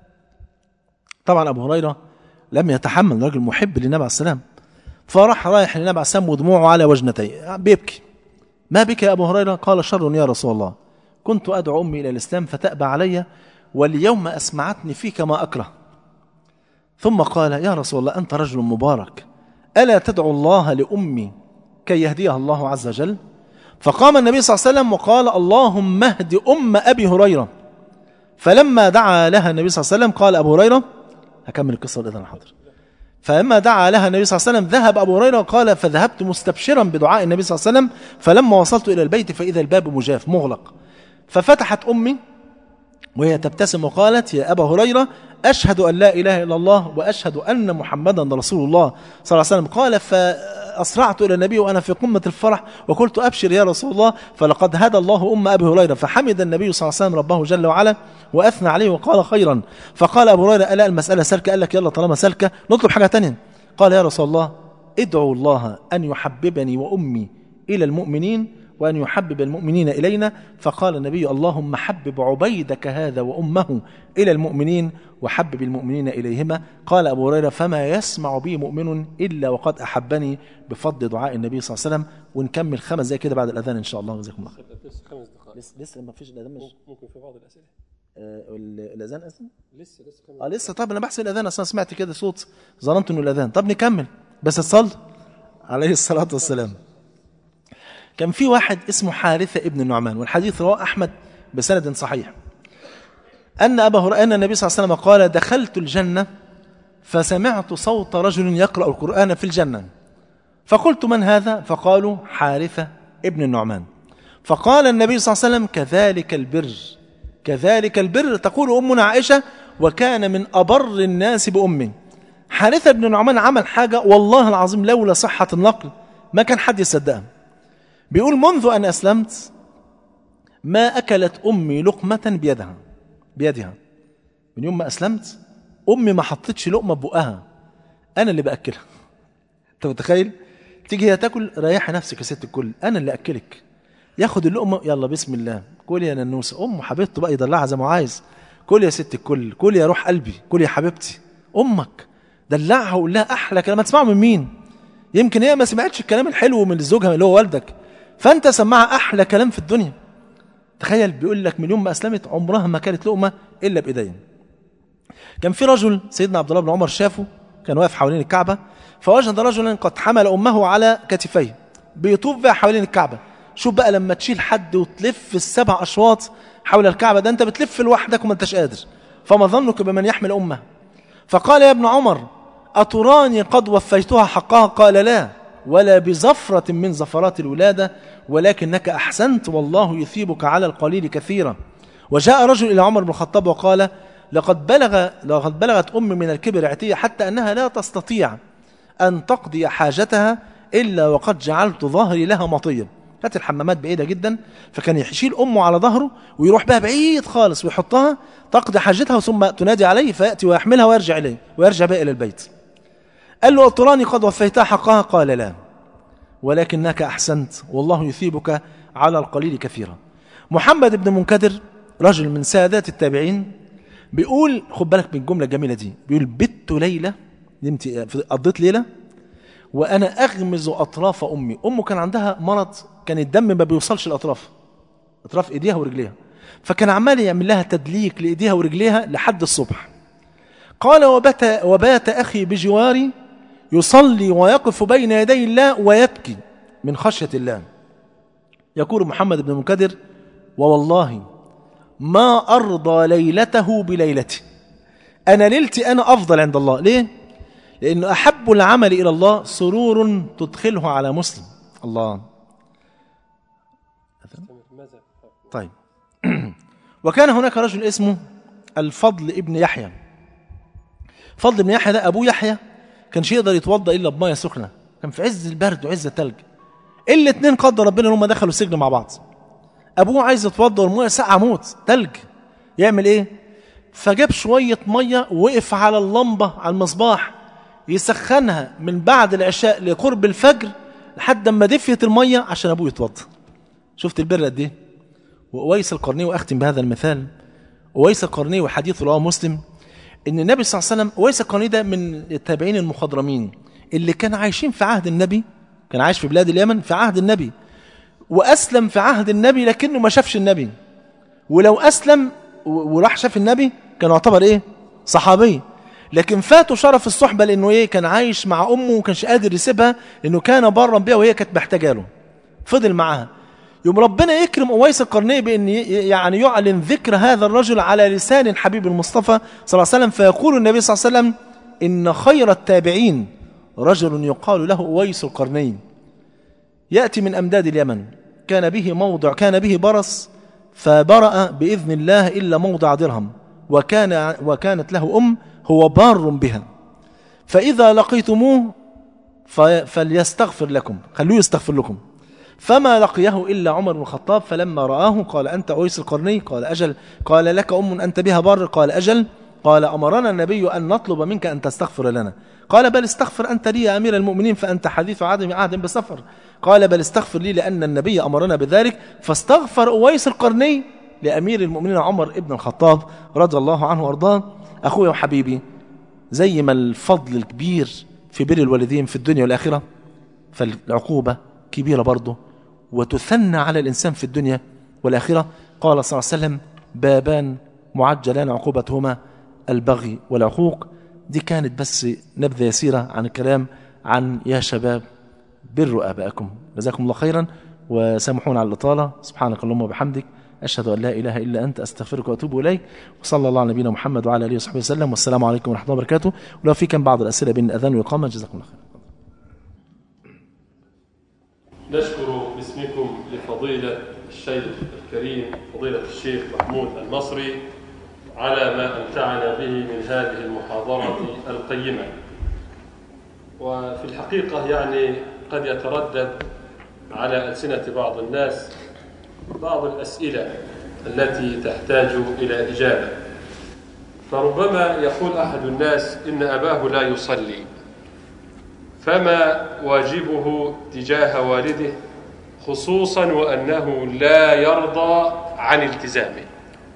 طبعا أبو هريرة لم يتحمل راجل محب للنبي عليه السلام فراح رايح للنبي عليه السلام ودموعه على وجنتيه بيبكي ما بك يا أبو هريرة قال شر يا رسول الله كنت أدعو أمي إلى الإسلام فتأبى علي واليوم أسمعتني فيك ما أكره ثم قال يا رسول الله أنت رجل مبارك ألا تدعو الله لأمي كي يهديها الله عز وجل فقام النبي صلى الله عليه وسلم وقال اللهم اهد أم أبي هريرة فلما دعا لها النبي صلى الله عليه وسلم قال أبو هريرة هكمل القصة الإذن حاضر فلما دعا لها النبي صلى الله عليه وسلم ذهب أبو هريرة قال فذهبت مستبشرا بدعاء النبي صلى الله عليه وسلم فلما وصلت إلى البيت فإذا الباب مجاف مغلق ففتحت أمي وهي تبتسم وقالت يا أبا هريرة أشهد أن لا إله إلا الله وأشهد أن محمدا رسول الله صلى الله عليه وسلم قال فأسرعت إلى النبي وأنا في قمة الفرح وقلت أبشر يا رسول الله فلقد هدى الله أم أبي هريرة فحمد النبي صلى الله عليه وسلم ربه جل وعلا وأثنى عليه وقال خيرا فقال أبو هريرة ألا المسألة سلكة قال لك يلا طالما سلكة نطلب حاجة تانية قال يا رسول الله ادعوا الله أن يحببني وأمي إلى المؤمنين وأن يحبب المؤمنين إلينا فقال النبي اللهم حبب عبيدك هذا وأمه إلى المؤمنين وحبب المؤمنين إليهما قال أبو هريرة فما يسمع بي مؤمن إلا وقد أحبني بفضل دعاء النبي صلى الله عليه وسلم ونكمل خمس زي كده بعد الأذان إن شاء الله جزاكم الله خير لسه خمس دقائق لسه لسه ما فيش الأذان مش ممكن في بعض الاسئله آه الأذان أصلا لسه لسه خمس اه لسه طب انا بحسب الاذان اصلا سمعت كده صوت ظننت انه الاذان طب نكمل بس اتصل عليه الصلاه والسلام كان في واحد اسمه حارثه ابن النعمان والحديث رواه احمد بسند صحيح ان ابا هريره ان النبي صلى الله عليه وسلم قال دخلت الجنه فسمعت صوت رجل يقرا القران في الجنه فقلت من هذا فقالوا حارثه ابن النعمان فقال النبي صلى الله عليه وسلم كذلك البر كذلك البر تقول أمنا عائشة وكان من أبر الناس بأمه حارثة بن نعمان عمل حاجة والله العظيم لولا صحة النقل ما كان حد يصدقها بيقول منذ أن أسلمت ما أكلت أمي لقمة بيدها بيدها من يوم ما أسلمت أمي ما حطتش لقمة ببقها أنا اللي بأكلها أنت متخيل تيجي هي تاكل ريحي نفسك يا ست الكل أنا اللي أكلك ياخد اللقمة يلا بسم الله كل يا ننوسة أم حبيبته بقى يدلعها زي ما هو عايز كل يا ست الكل كل يا روح قلبي كل يا حبيبتي أمك دلعها وقول لها أحلى كلام تسمعه من مين يمكن هي ما سمعتش الكلام الحلو من زوجها اللي هو والدك فأنت سمعها أحلى كلام في الدنيا تخيل بيقول لك من يوم ما أسلمت عمرها ما كانت لقمة إلا بإيدين كان في رجل سيدنا عبد الله بن عمر شافه كان واقف حوالين الكعبة فوجد رجلا قد حمل أمه على كتفيه بيطوف بها حوالين الكعبة شوف بقى لما تشيل حد وتلف السبع أشواط حول الكعبة ده أنت بتلف لوحدك وما أنتش قادر فما ظنك بمن يحمل أمه فقال يا ابن عمر أتراني قد وفيتها حقها قال لا ولا بزفرة من زفرات الولادة ولكنك أحسنت والله يثيبك على القليل كثيرا وجاء رجل إلى عمر بن الخطاب وقال لقد بلغ لقد بلغت أم من الكبر عتية حتى أنها لا تستطيع أن تقضي حاجتها إلا وقد جعلت ظهري لها مطيا كانت الحمامات بعيدة جدا فكان يشيل أمه على ظهره ويروح بها بعيد خالص ويحطها تقضي حاجتها ثم تنادي عليه فيأتي ويحملها ويرجع إليه ويرجع بها إلى البيت قال له أطراني قد وفيتها حقها قال لا ولكنك أحسنت والله يثيبك على القليل كثيرا محمد بن منكدر رجل من سادات التابعين بيقول خد بالك من الجملة الجميلة دي بيقول بت ليلة نمت قضيت ليلة وأنا أغمز أطراف أمي أمه كان عندها مرض كان الدم ما بيوصلش الأطراف أطراف إيديها ورجليها فكان عمال يعمل لها تدليك لإيديها ورجليها لحد الصبح قال وبات, وبات أخي بجواري يصلي ويقف بين يدي الله ويبكي من خشية الله يقول محمد بن منكدر ووالله ما أرضى ليلته بليلتي أنا ليلتي أنا أفضل عند الله ليه؟ لأنه أحب العمل إلى الله سرور تدخله على مسلم الله ماذا طيب وكان هناك رجل اسمه الفضل ابن يحيى فضل بن يحيى ده ابوه يحيى كانش يقدر يتوضا الا بميه سخنه كان في عز البرد وعز الثلج الاثنين قدر ربنا ان هم دخلوا السجن مع بعض ابوه عايز يتوضا والميه ساقعه موت ثلج يعمل ايه فجاب شويه ميه ووقف على اللمبه على المصباح يسخنها من بعد العشاء لقرب الفجر لحد ما دفيت الميه عشان ابوه يتوضا شفت البر قد ايه واويس القرني واختم بهذا المثال اويس القرني وحديث رواه مسلم ان النبي صلى الله عليه وسلم اويس القرني ده من التابعين المخضرمين اللي كان عايشين في عهد النبي كان عايش في بلاد اليمن في عهد النبي واسلم في عهد النبي لكنه ما شافش النبي ولو اسلم و- وراح شاف النبي كان يعتبر ايه صحابي لكن فاته شرف الصحبه لانه ايه كان عايش مع امه وما كانش قادر يسيبها لانه كان برا بها وهي كانت محتاجه له فضل معاها يوم ربنا يكرم اويس القرني بان ي- يعني يعلن ذكر هذا الرجل على لسان حبيب المصطفى صلى الله عليه وسلم فيقول النبي صلى الله عليه وسلم ان خير التابعين رجل يقال له اويس القرني يأتي من أمداد اليمن كان به موضع كان به برص فبرأ بإذن الله إلا موضع درهم وكان وكانت له أم هو بار بها فإذا لقيتموه ف- فليستغفر لكم خلوه يستغفر لكم فما لقيه إلا عمر بن الخطاب فلما رآه قال أنت أويس القرني قال أجل قال لك أم أنت بها بر قال أجل قال أمرنا النبي أن نطلب منك أن تستغفر لنا قال بل استغفر أنت لي يا أمير المؤمنين فأنت حديث عهد عهد بسفر قال بل استغفر لي لأن النبي أمرنا بذلك فاستغفر أويس القرني لأمير المؤمنين عمر ابن الخطاب رضي الله عنه وأرضاه أخويا وحبيبي زي ما الفضل الكبير في بر الوالدين في الدنيا والآخرة فالعقوبة كبيرة برضه وتثنى على الإنسان في الدنيا والآخرة قال صلى الله عليه وسلم بابان معجلان عقوبتهما البغي والعقوق دي كانت بس نبذة يسيرة عن الكلام عن يا شباب بروا آباءكم جزاكم الله خيرا وسامحونا على الإطالة سبحانك اللهم وبحمدك أشهد أن لا إله إلا أنت أستغفرك وأتوب إليك وصلى الله على نبينا محمد وعلى آله وصحبه وسلم والسلام عليكم ورحمة الله وبركاته ولو في كان بعض الأسئلة بين الأذان والإقامة جزاكم الله خيرا نشكر باسمكم لفضيلة الشيخ الكريم فضيلة الشيخ محمود المصري على ما أمتعنا به من هذه المحاضرة القيمة وفي الحقيقة يعني قد يتردد على ألسنة بعض الناس بعض الأسئلة التي تحتاج إلى إجابة فربما يقول أحد الناس إن أباه لا يصلي فما واجبه تجاه والده خصوصا وأنه لا يرضى عن التزامه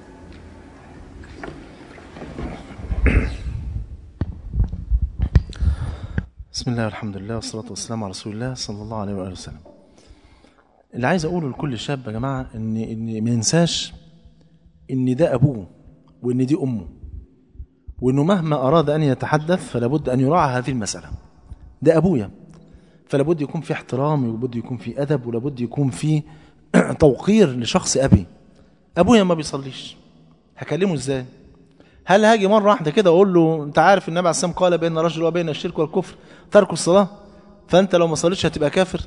بسم الله والحمد لله والصلاة والسلام على رسول الله صلى الله عليه وآله وسلم اللي عايز أقوله لكل شاب يا جماعة إن إن ما ينساش إن ده أبوه وإن دي أمه وإنه مهما أراد أن يتحدث فلا بد أن يراعى هذه المسألة ده أبويا فلا بد يكون في احترام ولابد يكون في أدب ولابد يكون في توقير لشخص أبي أبويا ما بيصليش هكلمه إزاي هل هاجي مرة واحدة كده أقول له أنت عارف النبي عليه السلام قال بين الرجل وبين الشرك والكفر ترك الصلاة فأنت لو ما صليتش هتبقى كافر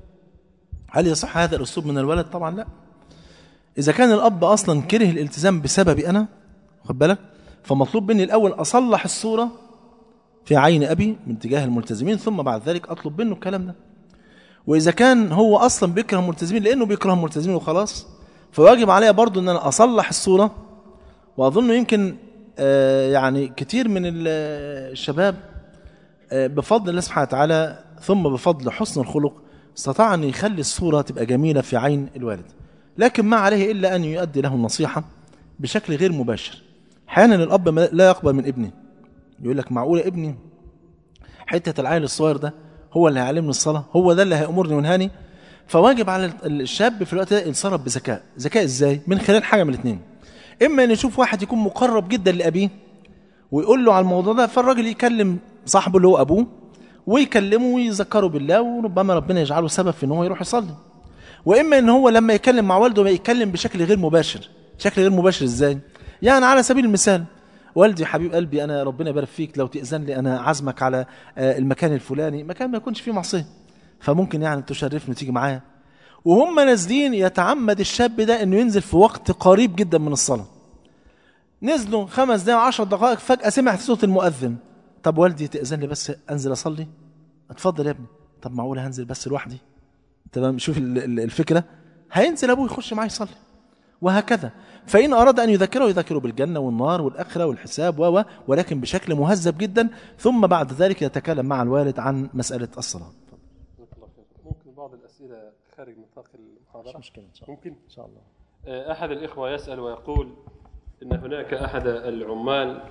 هل يصح هذا الأسلوب من الولد طبعا لا إذا كان الأب أصلا كره الالتزام بسببي أنا خد بالك فمطلوب مني الأول أصلح الصورة في عين أبي من تجاه الملتزمين ثم بعد ذلك أطلب منه الكلام ده وإذا كان هو أصلا بيكره الملتزمين لأنه بيكره الملتزمين وخلاص فواجب عليا برضو أن أنا أصلح الصورة وأظن يمكن آه، يعني كتير من ال- الشباب آه، بفضل الله سبحانه وتعالى ثم بفضل حسن الخلق استطاع أن يخلي الصورة تبقى جميلة في عين الوالد لكن ما عليه إلا أن يؤدي له النصيحة بشكل غير مباشر أحيانا الأب ما- لا يقبل من ابنه يقول لك معقولة ابني حتة العيل الصغير ده هو اللي هيعلمني الصلاة هو ده اللي هيأمرني وينهاني فواجب على الشاب في الوقت ده يتصرف بذكاء ذكاء ازاي من خلال حاجة من الاثنين اما ان يشوف واحد يكون مقرب جدا لأبيه ويقول له على الموضوع ده فالراجل يكلم صاحبه اللي هو أبوه ويكلمه ويذكره بالله وربما ربنا يجعله سبب في ان هو يروح يصلي واما ان هو لما يتكلم مع والده ما يتكلم بشكل غير مباشر شكل غير مباشر ازاي يعني على سبيل المثال والدي حبيب قلبي انا ربنا يبارك فيك لو تاذن لي انا عازمك على آه، المكان الفلاني مكان ما يكونش فيه معصيه فممكن يعني تشرفني وتيجي معايا وهم نازلين يتعمد الشاب ده انه ينزل في وقت قريب جدا من الصلاه نزلوا خمس دقايق عشر دقائق فجأة سمعت صوت المؤذن طب والدي تأذن لي بس أنزل أصلي اتفضل يا ابني طب معقولة هنزل بس لوحدي تمام شوف ال- ال- الفكرة هينزل أبوه يخش معاه يصلي وهكذا فإن أراد أن يذكره يذكره بالجنة والنار والآخرة والحساب و و- ولكن بشكل مهذب جدا ثم بعد ذلك يتكلم مع الوالد عن مسألة الصلاة جزاك الله خير. ممكن بعض الأسئلة خارج نطاق المحاضرة مشكلة إن شاء الله ممكن إن شاء الله آه، أحد الإخوة يسأل ويقول إن هناك أحد العمال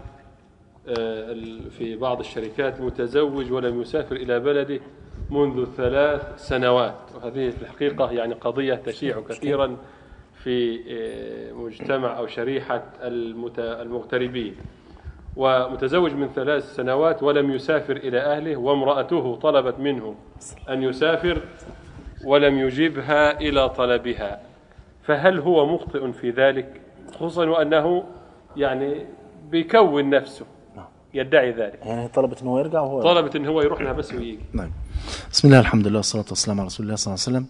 آه، ال- في بعض الشركات متزوج ولم يسافر إلى بلده منذ ثلاث سنوات وهذه في الحقيقة يعني قضية تشيع كثيرا في آه، مجتمع أو شريحة المت- المغتربين ومتزوج من ثلاث سنوات ولم يسافر إلى أهله وامرأته طلبت منه أن يسافر ولم يجبها إلى طلبها فهل هو مخطئ في ذلك خصوصا وأنه يعني بيكون نفسه يدعي ذلك يعني طلبت أنه يرجع وهو طلبت ان هو يروح لها بس ويجي نعم بسم الله الحمد لله والصلاة والسلام على رسول الله صلى الله عليه وسلم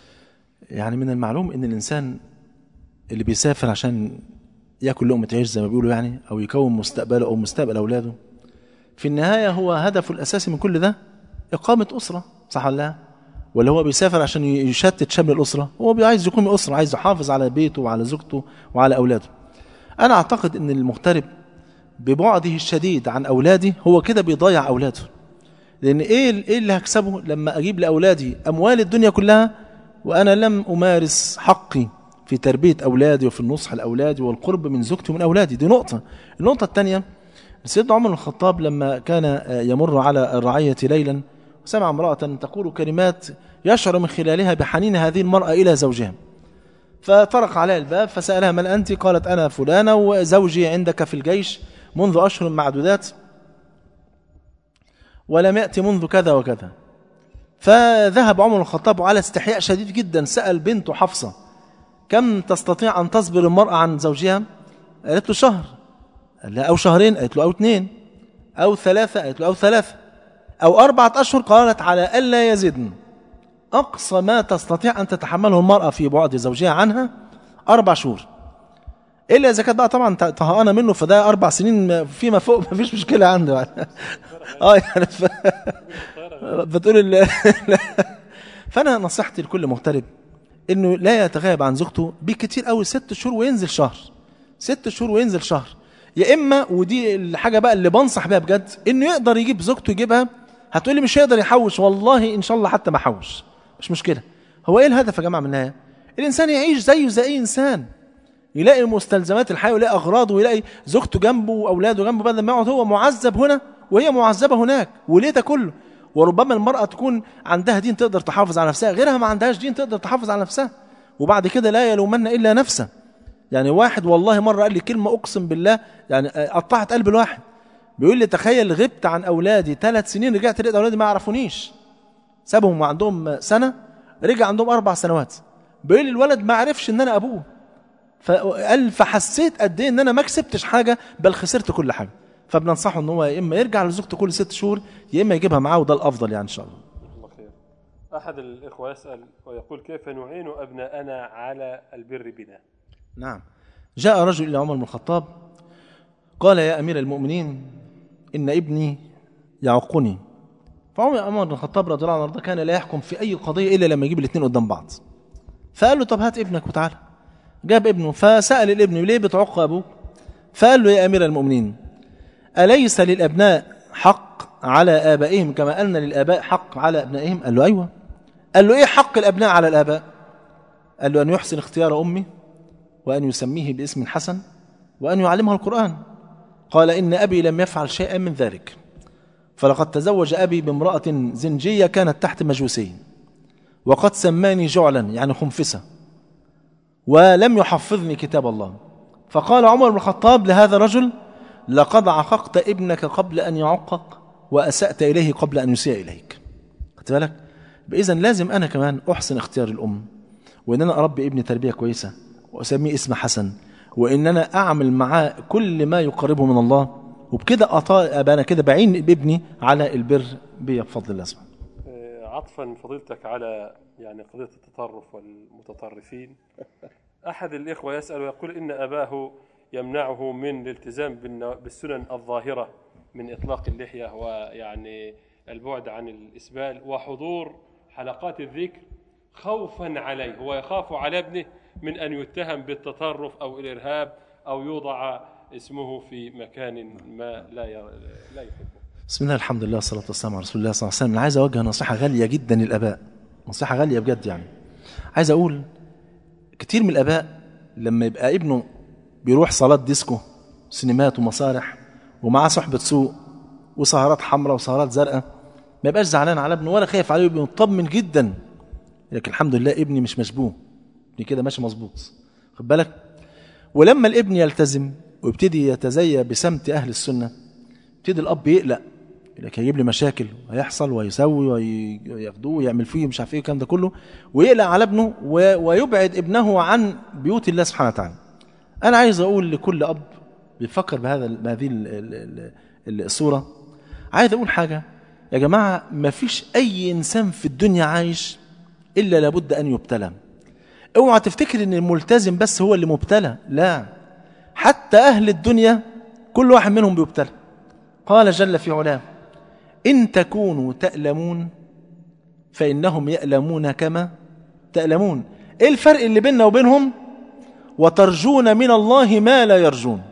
يعني من المعلوم ان الانسان اللي بيسافر عشان ياكل لقمة عيش زي ما بيقولوا يعني او يكون مستقبله او مستقبل اولاده في النهاية هو هدفه الاساسي من كل ده اقامة اسرة صح ولا لا ولا هو بيسافر عشان يشتت شمل الاسرة هو عايز يقوم اسرة عايز يحافظ على بيته وعلى زوجته وعلى اولاده انا اعتقد ان المغترب ببعده الشديد عن اولاده هو كده بيضيع اولاده لان ايه ايه اللي هكسبه لما اجيب لاولادي اموال الدنيا كلها وانا لم امارس حقي في تربيه اولادي وفي النصح لاولادي والقرب من زوجتي ومن اولادي دي نقطه النقطه الثانيه سيدنا عمر بن الخطاب لما كان آه، يمر على الرعيه ليلا سمع امراه تقول كلمات يشعر من خلالها بحنين هذه المراه الى زوجها فطرق عليها الباب فسالها من انت قالت انا فلانه وزوجي عندك في الجيش منذ اشهر معدودات ولم يأتي منذ كذا وكذا فذهب عمر بن الخطاب على استحياء شديد جدا سأل بنته حفصة كم تستطيع أن تصبر المرأة عن زوجها قالت له شهر قال لها أو شهرين قالت له أو اثنين أو ثلاثة قالت له أو ثلاثة أو أربعة أشهر قالت على ألا يزدن أقصى ما تستطيع أن تتحمله المرأة في بعد زوجها عنها أربع شهور إلا إذا كانت بقى طبعا طهقانة منه فده أربع سنين فيما فوق ما فيش مشكلة عنده يعني. اه يعني ف... بتقول ال... فانا نصيحتي لكل مغترب انه لا يتغيب عن زوجته بكتير قوي ست شهور وينزل شهر ست شهور وينزل شهر يا اما ودي الحاجه بقى اللي بنصح بيها بجد انه يقدر يجيب زوجته يجيبها هتقولي مش هيقدر يحوش والله ان شاء الله حتى ما حوش مش مشكله هو ايه الهدف يا جماعه من النهايه الانسان يعيش زيه زي اي انسان يلاقي مستلزمات الحياه ويلاقي اغراضه ويلاقي زوجته جنبه واولاده جنبه بدل ما يقعد هو معذب هنا وهي معذبه هناك وليه ده كله وربما المراه تكون عندها دين تقدر تحافظ على نفسها غيرها ما عندهاش دين تقدر تحافظ على نفسها وبعد كده لا يلومن الا نفسه يعني واحد والله مره قال لي كلمه اقسم بالله يعني قطعت قلب الواحد بيقول لي تخيل غبت عن اولادي ثلاث سنين رجعت لقيت اولادي ما يعرفونيش سابهم وعندهم سنه رجع عندهم اربع سنوات بيقول لي الولد ما عرفش ان انا ابوه فقال فحسيت قد ايه ان انا ما كسبتش حاجه بل خسرت كل حاجه فبننصحه ان هو يا اما يرجع لزوجته كل ست شهور يا اما يجيبها معاه وده الافضل يعني ان شاء الله الله خير أحد الإخوة يسأل ويقول كيف نعين أبناءنا على البر بنا نعم جاء رجل الى عمر بن الخطاب قال يا امير المؤمنين ان ابني يعقني فعمر بن الخطاب رضي الله عنه وارضاه كان لا يحكم في اي قضيه الا لما يجيب الاثنين قدام بعض فقال له طب هات ابنك وتعالى جاب ابنه فسأل الابن ليه بتعق أبوك فقال له يا أمير المؤمنين أليس للأبناء حق على آبائهم كما أن للآباء حق على أبنائهم قال له أيوة قال له إيه حق الأبناء على الآباء قال له أن يحسن اختيار أمي وأن يسميه باسم حسن وأن يعلمها القرآن قال إن أبي لم يفعل شيئا من ذلك فلقد تزوج أبي بامرأة زنجية كانت تحت مجوسي وقد سماني جعلا يعني خنفسة ولم يحفظني كتاب الله فقال عمر بن الخطاب لهذا الرجل لقد عققت ابنك قبل أن يعقق وأسأت إليه قبل أن يسيء إليك خدت بالك إذا لازم أنا كمان أحسن اختيار الأم وإن أنا أربي ابني تربية كويسة وأسميه اسم حسن وإن أنا أعمل معاه كل ما يقربه من الله وبكده أبقى أنا كده بعين بابني على البر بفضل الله سبحانه آه، عطفا فضيلتك على يعني قضية التطرف والمتطرفين أحد الإخوة يسأل ويقول إن أباه يمنعه من الالتزام بالن- بالسنن الظاهرة من إطلاق اللحية ويعني البعد عن الإسبال وحضور حلقات الذكر خوفا عليه هو يخاف على ابنه من أن يتهم بالتطرف أو الإرهاب أو يوضع اسمه في مكان ما لا ي- لا يحبه بسم الله الحمد لله والصلاة والسلام على رسول الله صلى الله عليه وسلم أنا عايز أوجه نصيحة غالية جدا للآباء نصيحة غالية بجد يعني عايز أقول كتير من الآباء لما يبقى ابنه بيروح صلاة ديسكو سينمات ومسارح ومعاه صحبة سوق وسهرات حمراء وسهرات زرقاء ما يبقاش زعلان على ابنه ولا خايف عليه ويبقى مطمن جدا لكن الحمد لله ابني مش مشبوه ابني كده ماشي مظبوط خد بالك ولما الابن يلتزم ويبتدي يتزيى بسمت أهل السنة يبتدي الاب يقلق يقول لك هيجيب لي مشاكل وهيحصل ويسوي وياخدوه ويعمل فيه مش عارف ايه الكلام ده كله ويقلق على ابنه و- ويبعد ابنه عن بيوت الله سبحانه وتعالى. انا عايز اقول لكل اب بيفكر بهذا بهذه ال- ال- ال- الصوره عايز اقول حاجه يا جماعه ما فيش اي انسان في الدنيا عايش الا لابد ان يبتلى. اوعى تفتكر ان الملتزم بس هو اللي مبتلى، لا. حتى اهل الدنيا كل واحد منهم بيبتلى. قال جل في علاه إن تكونوا تألمون فإنهم يألمون كما تألمون إيه الفرق اللي بيننا وبينهم وترجون من الله ما لا يرجون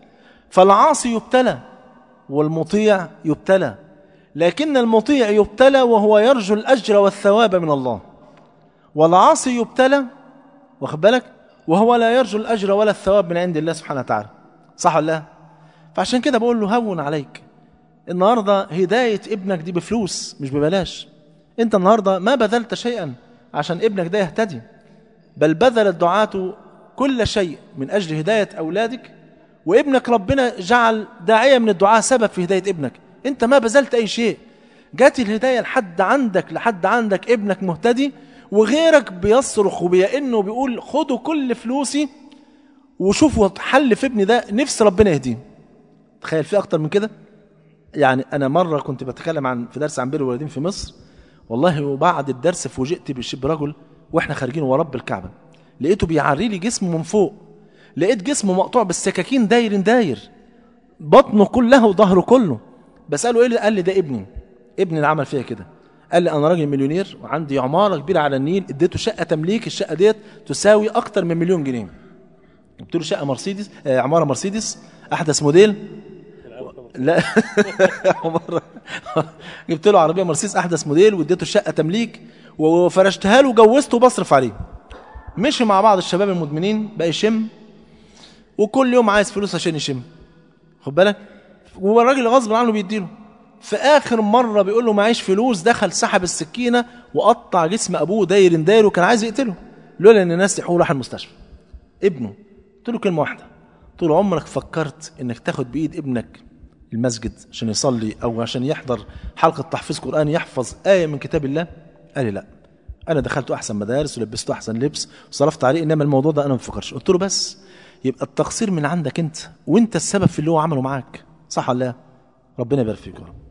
فالعاصي يبتلى والمطيع يبتلى لكن المطيع يبتلى وهو يرجو الأجر والثواب من الله والعاصي يبتلى واخد بالك وهو لا يرجو الأجر ولا الثواب من عند الله سبحانه وتعالى صح ولا لا فعشان كده بقول له هون عليك النهارده هدايه ابنك دي بفلوس مش ببلاش انت النهارده ما بذلت شيئا عشان ابنك ده يهتدي بل بذل الدعاة كل شيء من اجل هدايه اولادك وابنك ربنا جعل داعيه من الدعاء سبب في هدايه ابنك انت ما بذلت اي شيء جات الهدايه لحد عندك لحد عندك ابنك مهتدي وغيرك بيصرخ وبيئن وبيقول خدوا كل فلوسي وشوفوا حل في ابني ده نفس ربنا يهديه تخيل في اكتر من كده يعني انا مره كنت بتكلم عن في درس عن بر الوالدين في مصر والله وبعد الدرس فوجئت بش- برجل واحنا خارجين ورب الكعبه لقيته بيعري لي جسمه من فوق لقيت جسمه مقطوع بالسكاكين داير داير بطنه كلها وظهره كله بساله ايه اللي قال لي ده ابني ابني اللي عمل فيها كده قال لي انا راجل مليونير وعندي عماره كبيره على النيل اديته شقه تمليك الشقه ديت تساوي اكتر من مليون جنيه جبت له شقه مرسيدس آه عماره مرسيدس احدث موديل لا عمر جبت له عربيه مرسيدس احدث موديل واديته الشقه تمليك وفرشتها له وجوزته وبصرف عليه مشي مع بعض الشباب المدمنين بقى يشم وكل يوم عايز فلوس عشان يشم خد بالك والراجل غصب عنه بيديله في اخر مره بيقول له معيش فلوس دخل سحب السكينه وقطع جسم ابوه داير داير وكان عايز يقتله لولا ان الناس يحولوا راح المستشفى ابنه قلت له كلمه واحده طول عمرك فكرت انك تاخد بايد ابنك المسجد عشان يصلي او عشان يحضر حلقه تحفيظ قران يحفظ ايه من كتاب الله قال لي لا انا دخلته احسن مدارس ولبسته احسن لبس وصرفت عليه انما الموضوع ده انا ما بفكرش قلت له بس يبقى التقصير من عندك انت وانت السبب في اللي هو عمله معاك صح ولا لا ربنا يبارك فيك يا رب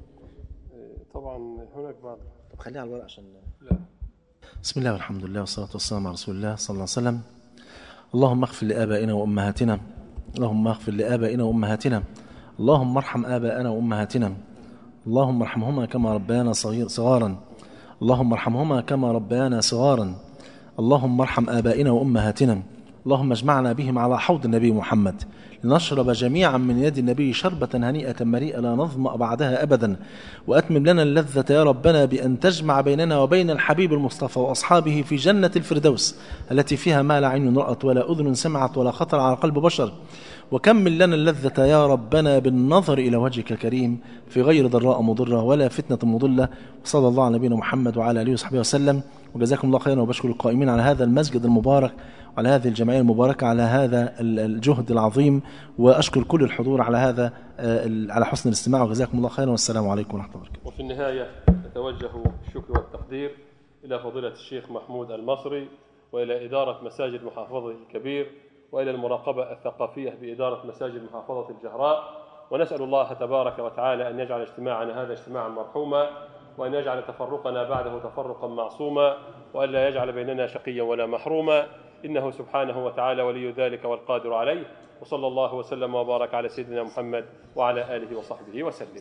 طبعا هناك بعض طب خليها على الورق عشان لا بسم الله والحمد لله والصلاة والسلام على رسول الله صلى الله عليه وسلم اللهم اغفر لآبائنا وأمهاتنا اللهم اغفر لآبائنا وأمهاتنا اللهم ارحم آباءنا وأمهاتنا اللهم ارحمهما كما ربيانا صغير صغارا اللهم ارحمهما كما ربيانا صغارا اللهم ارحم آبائنا وأمهاتنا اللهم اجمعنا بهم على حوض النبي محمد لنشرب جميعا من يد النبي شربة هنيئة مريئة لا نظمأ بعدها أبدا وأتمم لنا اللذة يا ربنا بأن تجمع بيننا وبين الحبيب المصطفى وأصحابه في جنة الفردوس التي فيها ما لا عين رأت ولا أذن سمعت ولا خطر على قلب بشر وكمل لنا اللذة يا ربنا بالنظر إلى وجهك الكريم في غير ضراء مضرة ولا فتنة مضلة وصلى الله على نبينا محمد وعلى آله وصحبه وسلم وجزاكم الله خيرا وبشكر القائمين على هذا المسجد المبارك وعلى هذه الجمعية المباركة على هذا الجهد العظيم وأشكر كل الحضور على هذا على حسن الاستماع وجزاكم الله خيرا والسلام عليكم ورحمة الله وبركاته وفي النهاية نتوجه الشكر والتقدير إلى فضيلة الشيخ محمود المصري وإلى إدارة مساجد محافظة الكبير وإلى المراقبة الثقافية بإدارة مساجد محافظة الجهراء ونسأل الله تبارك وتعالى أن يجعل اجتماعنا هذا اجتماعا مرحوما وأن يجعل تفرقنا بعده تفرقا معصوما وأن لا يجعل بيننا شقيا ولا محروما إنه سبحانه وتعالى ولي ذلك والقادر عليه وصلى الله وسلم وبارك على سيدنا محمد وعلى آله وصحبه وسلم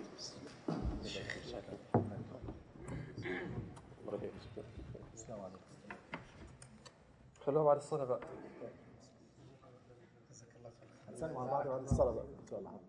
خلوها بعد الصلاة بقى نسلم على بعض بعد الصلاه بقى ان شاء الله